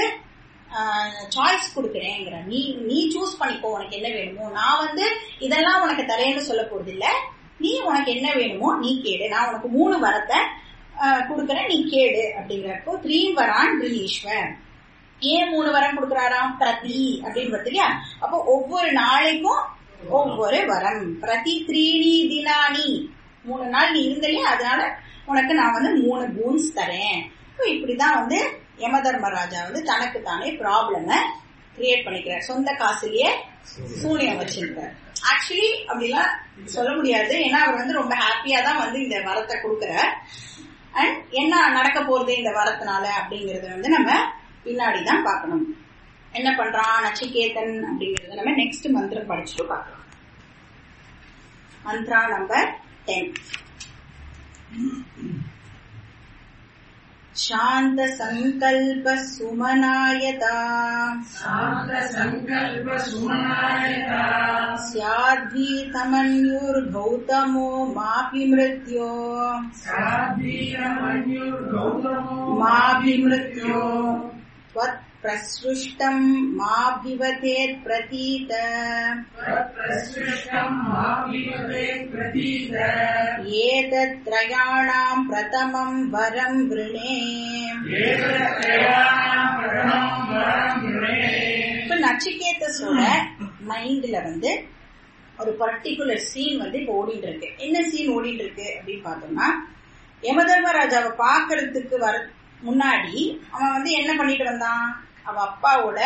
Speaker 2: சாய்ஸ் கொடுக்குறேங்கிற நீ நீ சூஸ் பண்ணிக்கோ உனக்கு என்ன வேணுமோ நான் வந்து இதெல்லாம் உனக்கு தரேன்னு சொல்ல போறது இல்ல நீ உனக்கு என்ன வேணுமோ நீ கேடு நான் உனக்கு மூணு வரத்தை கொடுக்கறேன் நீ கேடு அப்படிங்கிறப்போ த்ரீ வரான் ரிலீஸ்வர் ஏன் மூணு வரம் கொடுக்கறாராம் பிரதி அப்படின்னு இல்லையா அப்போ ஒவ்வொரு நாளைக்கும் ஒவ்வொரு வரம் பிரதி த்ரீணி தினானி மூணு நாள் நீ இருந்தலையா அதனால உனக்கு நான் வந்து மூணு பூன்ஸ் தரேன் இப்போ இப்படிதான் வந்து யம தர்மராஜா வந்து தனக்கு தானே ப்ராப்ளம கிரியேட் பண்ணிக்கிறார் சொந்த காசுலயே சூனியம் வச்சிருக்கார் ஆக்சுவலி அப்படிலாம் சொல்ல முடியாது ஏன்னா அவர் வந்து ரொம்ப ஹாப்பியா தான் வந்து இந்த வரத்தை கொடுக்கிறார் அண்ட் என்ன நடக்க போறது இந்த வரத்தினால அப்படிங்கறத வந்து நம்ம பின்னாடி தான் பார்க்கணும் என்ன பண்றான் நச்சிகேதன் அப்படிங்கறத நம்ம நெக்ஸ்ட் மந்திரம் படிச்சுட்டு பார்க்கலாம் மந்த்ரா நம்பர் டென் शान्त सङ्कल्प सुमनायता
Speaker 1: शान्त सङ्कल्प सुमनायता
Speaker 2: स्याद्भीतमन्युर्गौतमो मापि मृत्यो
Speaker 1: साधीरमन्युर्गौतमो
Speaker 2: माभिमृत्यो त्वत्प्रसृष्टम् माभिवतेत् प्रतीत
Speaker 1: तत्प्रसृष्टम् माभिवते प्रतीत
Speaker 2: एतत्त्रयाणाम् प्रथमम् वरम् वृणे
Speaker 1: एतत्त्रयाणाम् परमम् वरम् गृहे
Speaker 2: இப்ப நச்சிகேதஸோட மைண்ட்ல வந்து ஒரு பர்டிகுலர் சீன் வந்து இப்ப ஓடிட்டு இருக்கு என்ன சீன் ஓடிட்டு இருக்கு அப்படின்னு பார்த்தோம்னா யமதர்மராஜாவை பாக்குறதுக்கு வர முன்னாடி அவன் வந்து என்ன பண்ணிட்டு வந்தான் அவ அப்பாவோட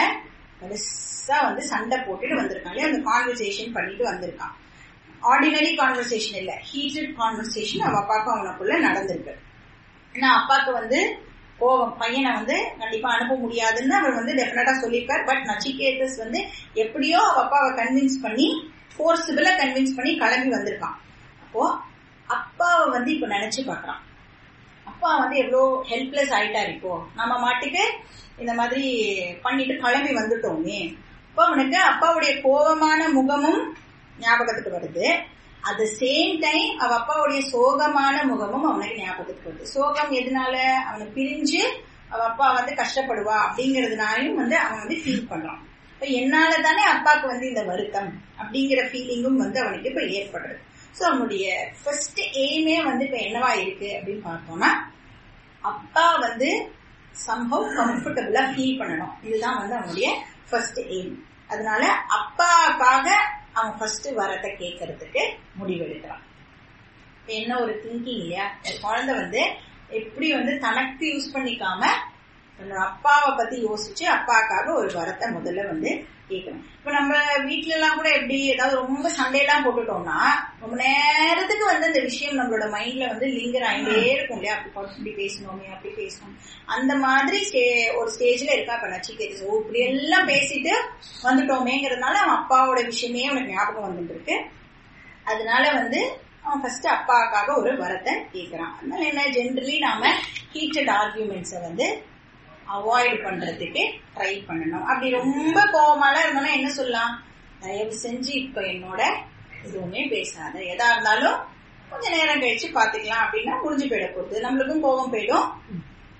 Speaker 2: பெருசா வந்து சண்டை போட்டுட்டு வந்திருக்கான் இல்லையா அந்த கான்வர்சேஷன் பண்ணிட்டு வந்திருக்கான் ஆர்டினரி கான்வர்சேஷன் இல்ல ஹீட்டட் கான்வர்சேஷன் அவ அப்பாவுக்கும் அவனுக்குள்ள நடந்திருக்கு ஏன்னா அப்பாவுக்கு வந்து கோவம் பையனை வந்து கண்டிப்பா அனுப்ப முடியாதுன்னு அவர் வந்து டெஃபினட்டா சொல்லியிருக்கார் பட் நச்சிகேதஸ் வந்து எப்படியோ அவ அப்பாவை கன்வின்ஸ் பண்ணி ஃபோர்ஸிபிளா கன்வின்ஸ் பண்ணி கிளம்பி வந்திருக்கான் அப்போ அப்பாவை வந்து இப்ப நினைச்சு பாக்குறான் அப்பா வந்து எவ்வளோ ஹெல்ப்லெஸ் ஆயிட்டாரு இப்போ நம்ம மாட்டுக்கு இந்த மாதிரி பண்ணிட்டு கிளம்பி வந்துட்டோமே இப்போ அவனுக்கு அப்பாவுடைய கோபமான முகமும் ஞாபகத்துக்கு வருது அட் த சேம் டைம் அவ அப்பாவுடைய சோகமான முகமும் அவனுக்கு ஞாபகத்துக்கு வருது சோகம் எதனால அவனை பிரிஞ்சு அவ அப்பா வந்து கஷ்டப்படுவா அப்படிங்கறதுனாலையும் வந்து அவன் வந்து ஃபீல் பண்றான் இப்ப என்னால தானே அப்பாவுக்கு வந்து இந்த வருத்தம் அப்படிங்கிற ஃபீலிங்கும் வந்து அவனுக்கு இப்ப ஏற்படுறது சோ அவனுடைய ஃபர்ஸ்ட் எய்மே வந்து இப்ப என்னவா இருக்கு அப்படின்னு பார்த்தோம்னா அப்பா வந்து சம்பவ் கம்ஃபர்டபுளா ஃபீல் பண்ணணும் இதுதான் வந்து அவனுடைய ஃபர்ஸ்ட் எய்ம் அதனால அப்பாக்காக அவன் ஃபர்ஸ்ட் வரத்தை கேட்கறதுக்கு முடிவெடுக்கிறான் இப்ப என்ன ஒரு திங்கிங் இல்லையா ஒரு குழந்தை வந்து எப்படி வந்து தனக்கு யூஸ் பண்ணிக்காம தன்னோட அப்பாவை பத்தி யோசிச்சு அப்பாக்காக ஒரு வரத்தை முதல்ல வந்து கேட்கணும் இப்ப நம்ம வீட்ல எல்லாம் கூட எப்படி ஏதாவது ரொம்ப சண்டையெல்லாம் போட்டுட்டோம்னா ரொம்ப நேரத்துக்கு வந்து அந்த விஷயம் நம்மளோட மைண்ட்ல வந்து லிங்கர் ஆயிட்டே இருக்கும் இல்லையா அப்படி பா- இப்படி பேசணுமே அப்படி பேசணும் அந்த மாதிரி ஸ்டே- ஒரு ஸ்டேஜ்ல இருக்கா இப்ப நச்சிகேதஸ் ஓ இப்படி எல்லாம் பேசிட்டு வந்துட்டோமேங்கிறதுனால அவன் அப்பாவோட விஷயமே அவனுக்கு ஞாபகம் வந்துட்டு இருக்கு அதனால வந்து அவன் ஃபர்ஸ்ட் அப்பாவுக்காக ஒரு வரத்தை கேட்கறான் அதனால என்ன ஜென்ரலி நாம ஹீட்டட் ஆர்கியூமெண்ட்ஸை வந்து அவாய்ட் பண்றதுக்கு ட்ரை பண்ணணும் அப்படி ரொம்ப கோவமாலாம் இருந்தோம்னா என்ன சொல்லலாம் தயவு செஞ்சு இப்ப என்னோட எதுவுமே பேசாத எதா இருந்தாலும் கொஞ்ச நேரம் கழிச்சு பாத்துக்கலாம் அப்படின்னா முடிஞ்சு போயிட போகுது நம்மளுக்கும் கோவம் போயிடும்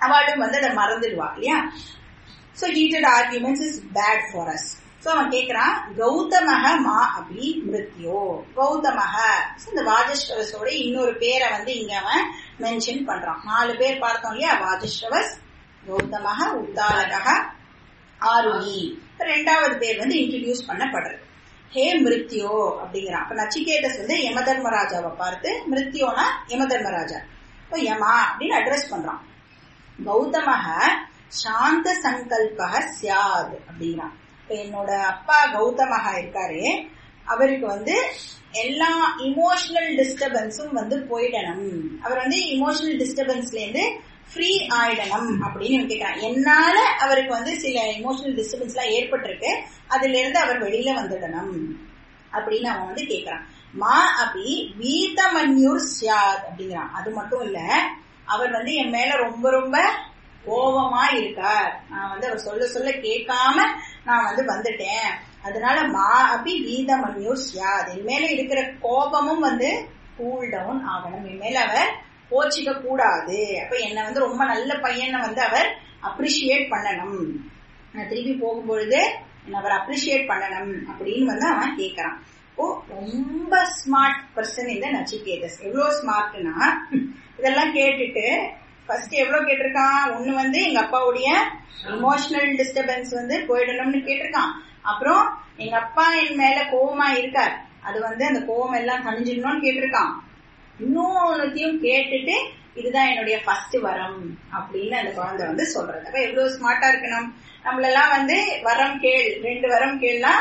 Speaker 2: அவளும் வந்து அதை மறந்துடுவா இல்லையா so heated arguments is bad for us so அவன் கேக்குறான் கௌதமக மா அபி மிருத்யோ கௌதமக So, இந்த வாஜஸ்ரவஸோட இன்னொரு பேரை வந்து இங்க அவன் மென்ஷன் பண்றான் நாலு பேர் பார்த்தோம் இல்லையா வாஜஸ்ரவஸ் கௌதமக உத்தாலக ஆருணி ரெண்டாவது பேர் வந்து இன்ட்ரடியூஸ் பண்ணப்படுறது ஹே மிருத்யோ அப்படிங்கிறான் அப்ப நச்சிகேதஸ் வந்து யமதர்மராஜாவை பார்த்து மிருத்யோனா யமதர்மராஜா இப்போ யமா அப்படின்னு அட்ரஸ் பண்றான் கௌதமக சாந்த சங்கல்பக சியாத் அப்படிங்கிறான் இப்ப என்னோட அப்பா கௌதமக இருக்காரு அவருக்கு வந்து எல்லா இமோஷனல் டிஸ்டர்பன்ஸும் வந்து போயிடணும் அவர் வந்து இமோஷனல் டிஸ்டர்பன்ஸ்ல இருந்து ஃப்ரீ ஆயிடணும் அப்படின்னு இவன் கேட்கிறான் என்னால அவருக்கு வந்து சில இமோஷனல் டிஸ்டர்பன்ஸ் எல்லாம் ஏற்பட்டிருக்கு அதுல இருந்து அவர் வெளியில வந்துடணும் அப்படின்னு அவன் வந்து கேக்குறான் மா அபி வீதமன்யூர் சியாத் அப்படிங்கிறான் அது மட்டும் இல்ல அவர் வந்து என் மேல ரொம்ப ரொம்ப கோபமா இருக்கார் நான் வந்து அவர் சொல்ல சொல்ல கேட்காம நான் வந்து வந்துட்டேன் அதனால மா அபி வீதமன்யூர் சியாத் என் மேல இருக்கிற கோபமும் வந்து கூல் டவுன் ஆகணும் என் மேல அவர் கோச்சிக்க கூடாது அப்ப என்ன வந்து ரொம்ப நல்ல பையனை வந்து அவர் அப்ரிஷியேட் பண்ணணும் நான் திருப்பி போகும்பொழுது என்ன அவர் அப்ரிஷியேட் பண்ணணும் அப்படின்னு வந்து அவன் கேக்குறான் ஓ ரொம்ப ஸ்மார்ட் பர்சன் இந்த நச்சிகேதஸ் எவ்வளவு ஸ்மார்ட்னா இதெல்லாம் கேட்டுட்டு ஃபர்ஸ்ட் எவ்வளவு கேட்டிருக்கான் ஒண்ணு வந்து எங்க அப்பாவுடைய இமோஷனல் டிஸ்டர்பன்ஸ் வந்து போயிடணும்னு கேட்டிருக்கான் அப்புறம் எங்க அப்பா என் மேல கோவமா இருக்கார் அது வந்து அந்த கோவம் எல்லாம் தணிஞ்சிடணும்னு கேட்டிருக்கான் இன்னொன்னுத்தையும் கேட்டுட்டு இதுதான் என்னுடைய ஃபர்ஸ்ட் வரம் அப்படின்னு அந்த குழந்தை வந்து சொல்றது அப்ப எவ்வளவு ஸ்மார்ட்டா இருக்கணும் நம்மளெல்லாம் வந்து வரம் கேள் ரெண்டு வரம் கேள்னா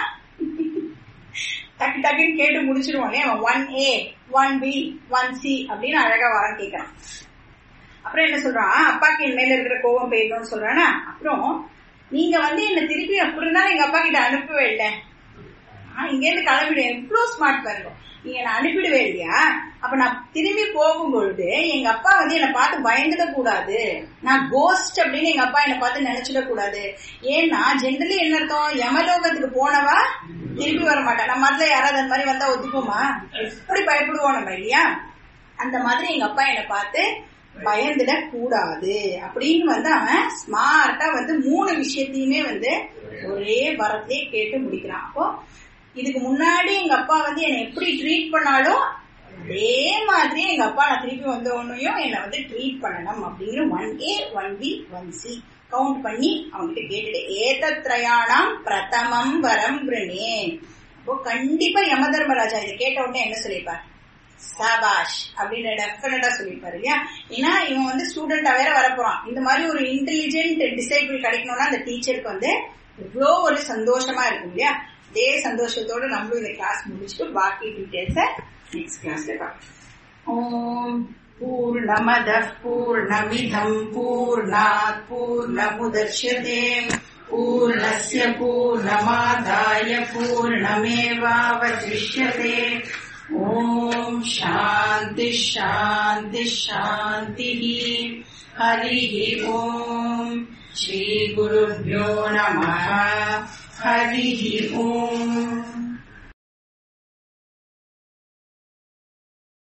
Speaker 2: டக்கு டக்குன்னு கேட்டு முடிச்சிருவோம் இல்லையா one A one B one C அப்படின்னு அழகா வரம் கேட்கறான் அப்புறம் என்ன சொல்றான் அப்பாக்கு என் மேல இருக்கிற கோவம் போயிடணும்னு சொல்றானா அப்புறம் நீங்க வந்து என்ன திருப்பி அப்படி இருந்தாலும் எங்க அப்பா கிட்ட அனுப்பவே இல்லை இங்க இருந்து கிளம்பிடுவேன் எவ்வளவு ஸ்மார்ட் பாருங்க நீங்க என்ன அனுப்பிடுவே இல்லையா அப்ப நான் திரும்பி போகும் பொழுது எங்க அப்பா வந்து என்னை பார்த்து பயந்துட கூடாது நான் கோஸ்ட் அப்படின்னு எங்க அப்பா என்னை பார்த்து நினைச்சிட கூடாது ஏன்னா ஜென்ரலி என்ன அர்த்தம் யமலோகத்துக்கு போனவா திருப்பி வர மாட்டா நம்ம அதுல யாராவது அந்த மாதிரி வந்தா ஒத்துக்குமா எப்படி பயப்படுவோம் நம்ம இல்லையா அந்த மாதிரி எங்க அப்பா என்னை பார்த்து பயந்துட கூடாது அப்படின்னு வந்து அவன் ஸ்மார்ட்டா வந்து மூணு விஷயத்தையுமே வந்து ஒரே வரத்திலே கேட்டு முடிக்கிறான் அப்போ இதுக்கு முன்னாடி எங்க அப்பா வந்து என்னை எப்படி ட்ரீட் பண்ணாலும் அதே மாதிரி எங்க அப்பா நான் திருப்பி வந்த உடனேயும் என்னை வந்து ட்ரீட் பண்ணணும் அப்படின்னு one A one B one C count பண்ணி அவங்ககிட்ட கேட்டுட்டு ஏதத்ரயாணம் பிரதமம் வரம் பிரணே அப்போ கண்டிப்பா யம தர்மராஜா இதை கேட்ட உடனே என்ன சொல்லியிருப்பார் சபாஷ் அப்படின்னு டெஃபினட்டா சொல்லியிருப்பாரு இல்லையா ஏன்னா இவன் வந்து ஸ்டூடெண்டா வேற வரப்போறான் இந்த மாதிரி ஒரு இன்டெலிஜென்ட் டிசைபிள் கிடைக்கணும்னா அந்த டீச்சருக்கு வந்து இவ்வளோ ஒரு சந்தோஷமா இருக்கும் இல்லையா அதே சந்தோஷத்தோட நம்மளும் இந்த கிளாஸ் முடிச்சுட்டு பாக்கி டீடைல்ஸ நெக்ஸ்ட் கிளாஸ்ல பார்க்கலாம் ஓம் पूर्णमदः पूर्णमिदम् पूर्णात् पूर्णमुदर्श्यते पूर्णस्य पूर्णमादाय पूर्णमेवावशिष्यते ॐ शान्तिः शान्तिः शान्तिः हरिः ॐ श्रीगुरुभ्यो नमः हरिः ॐ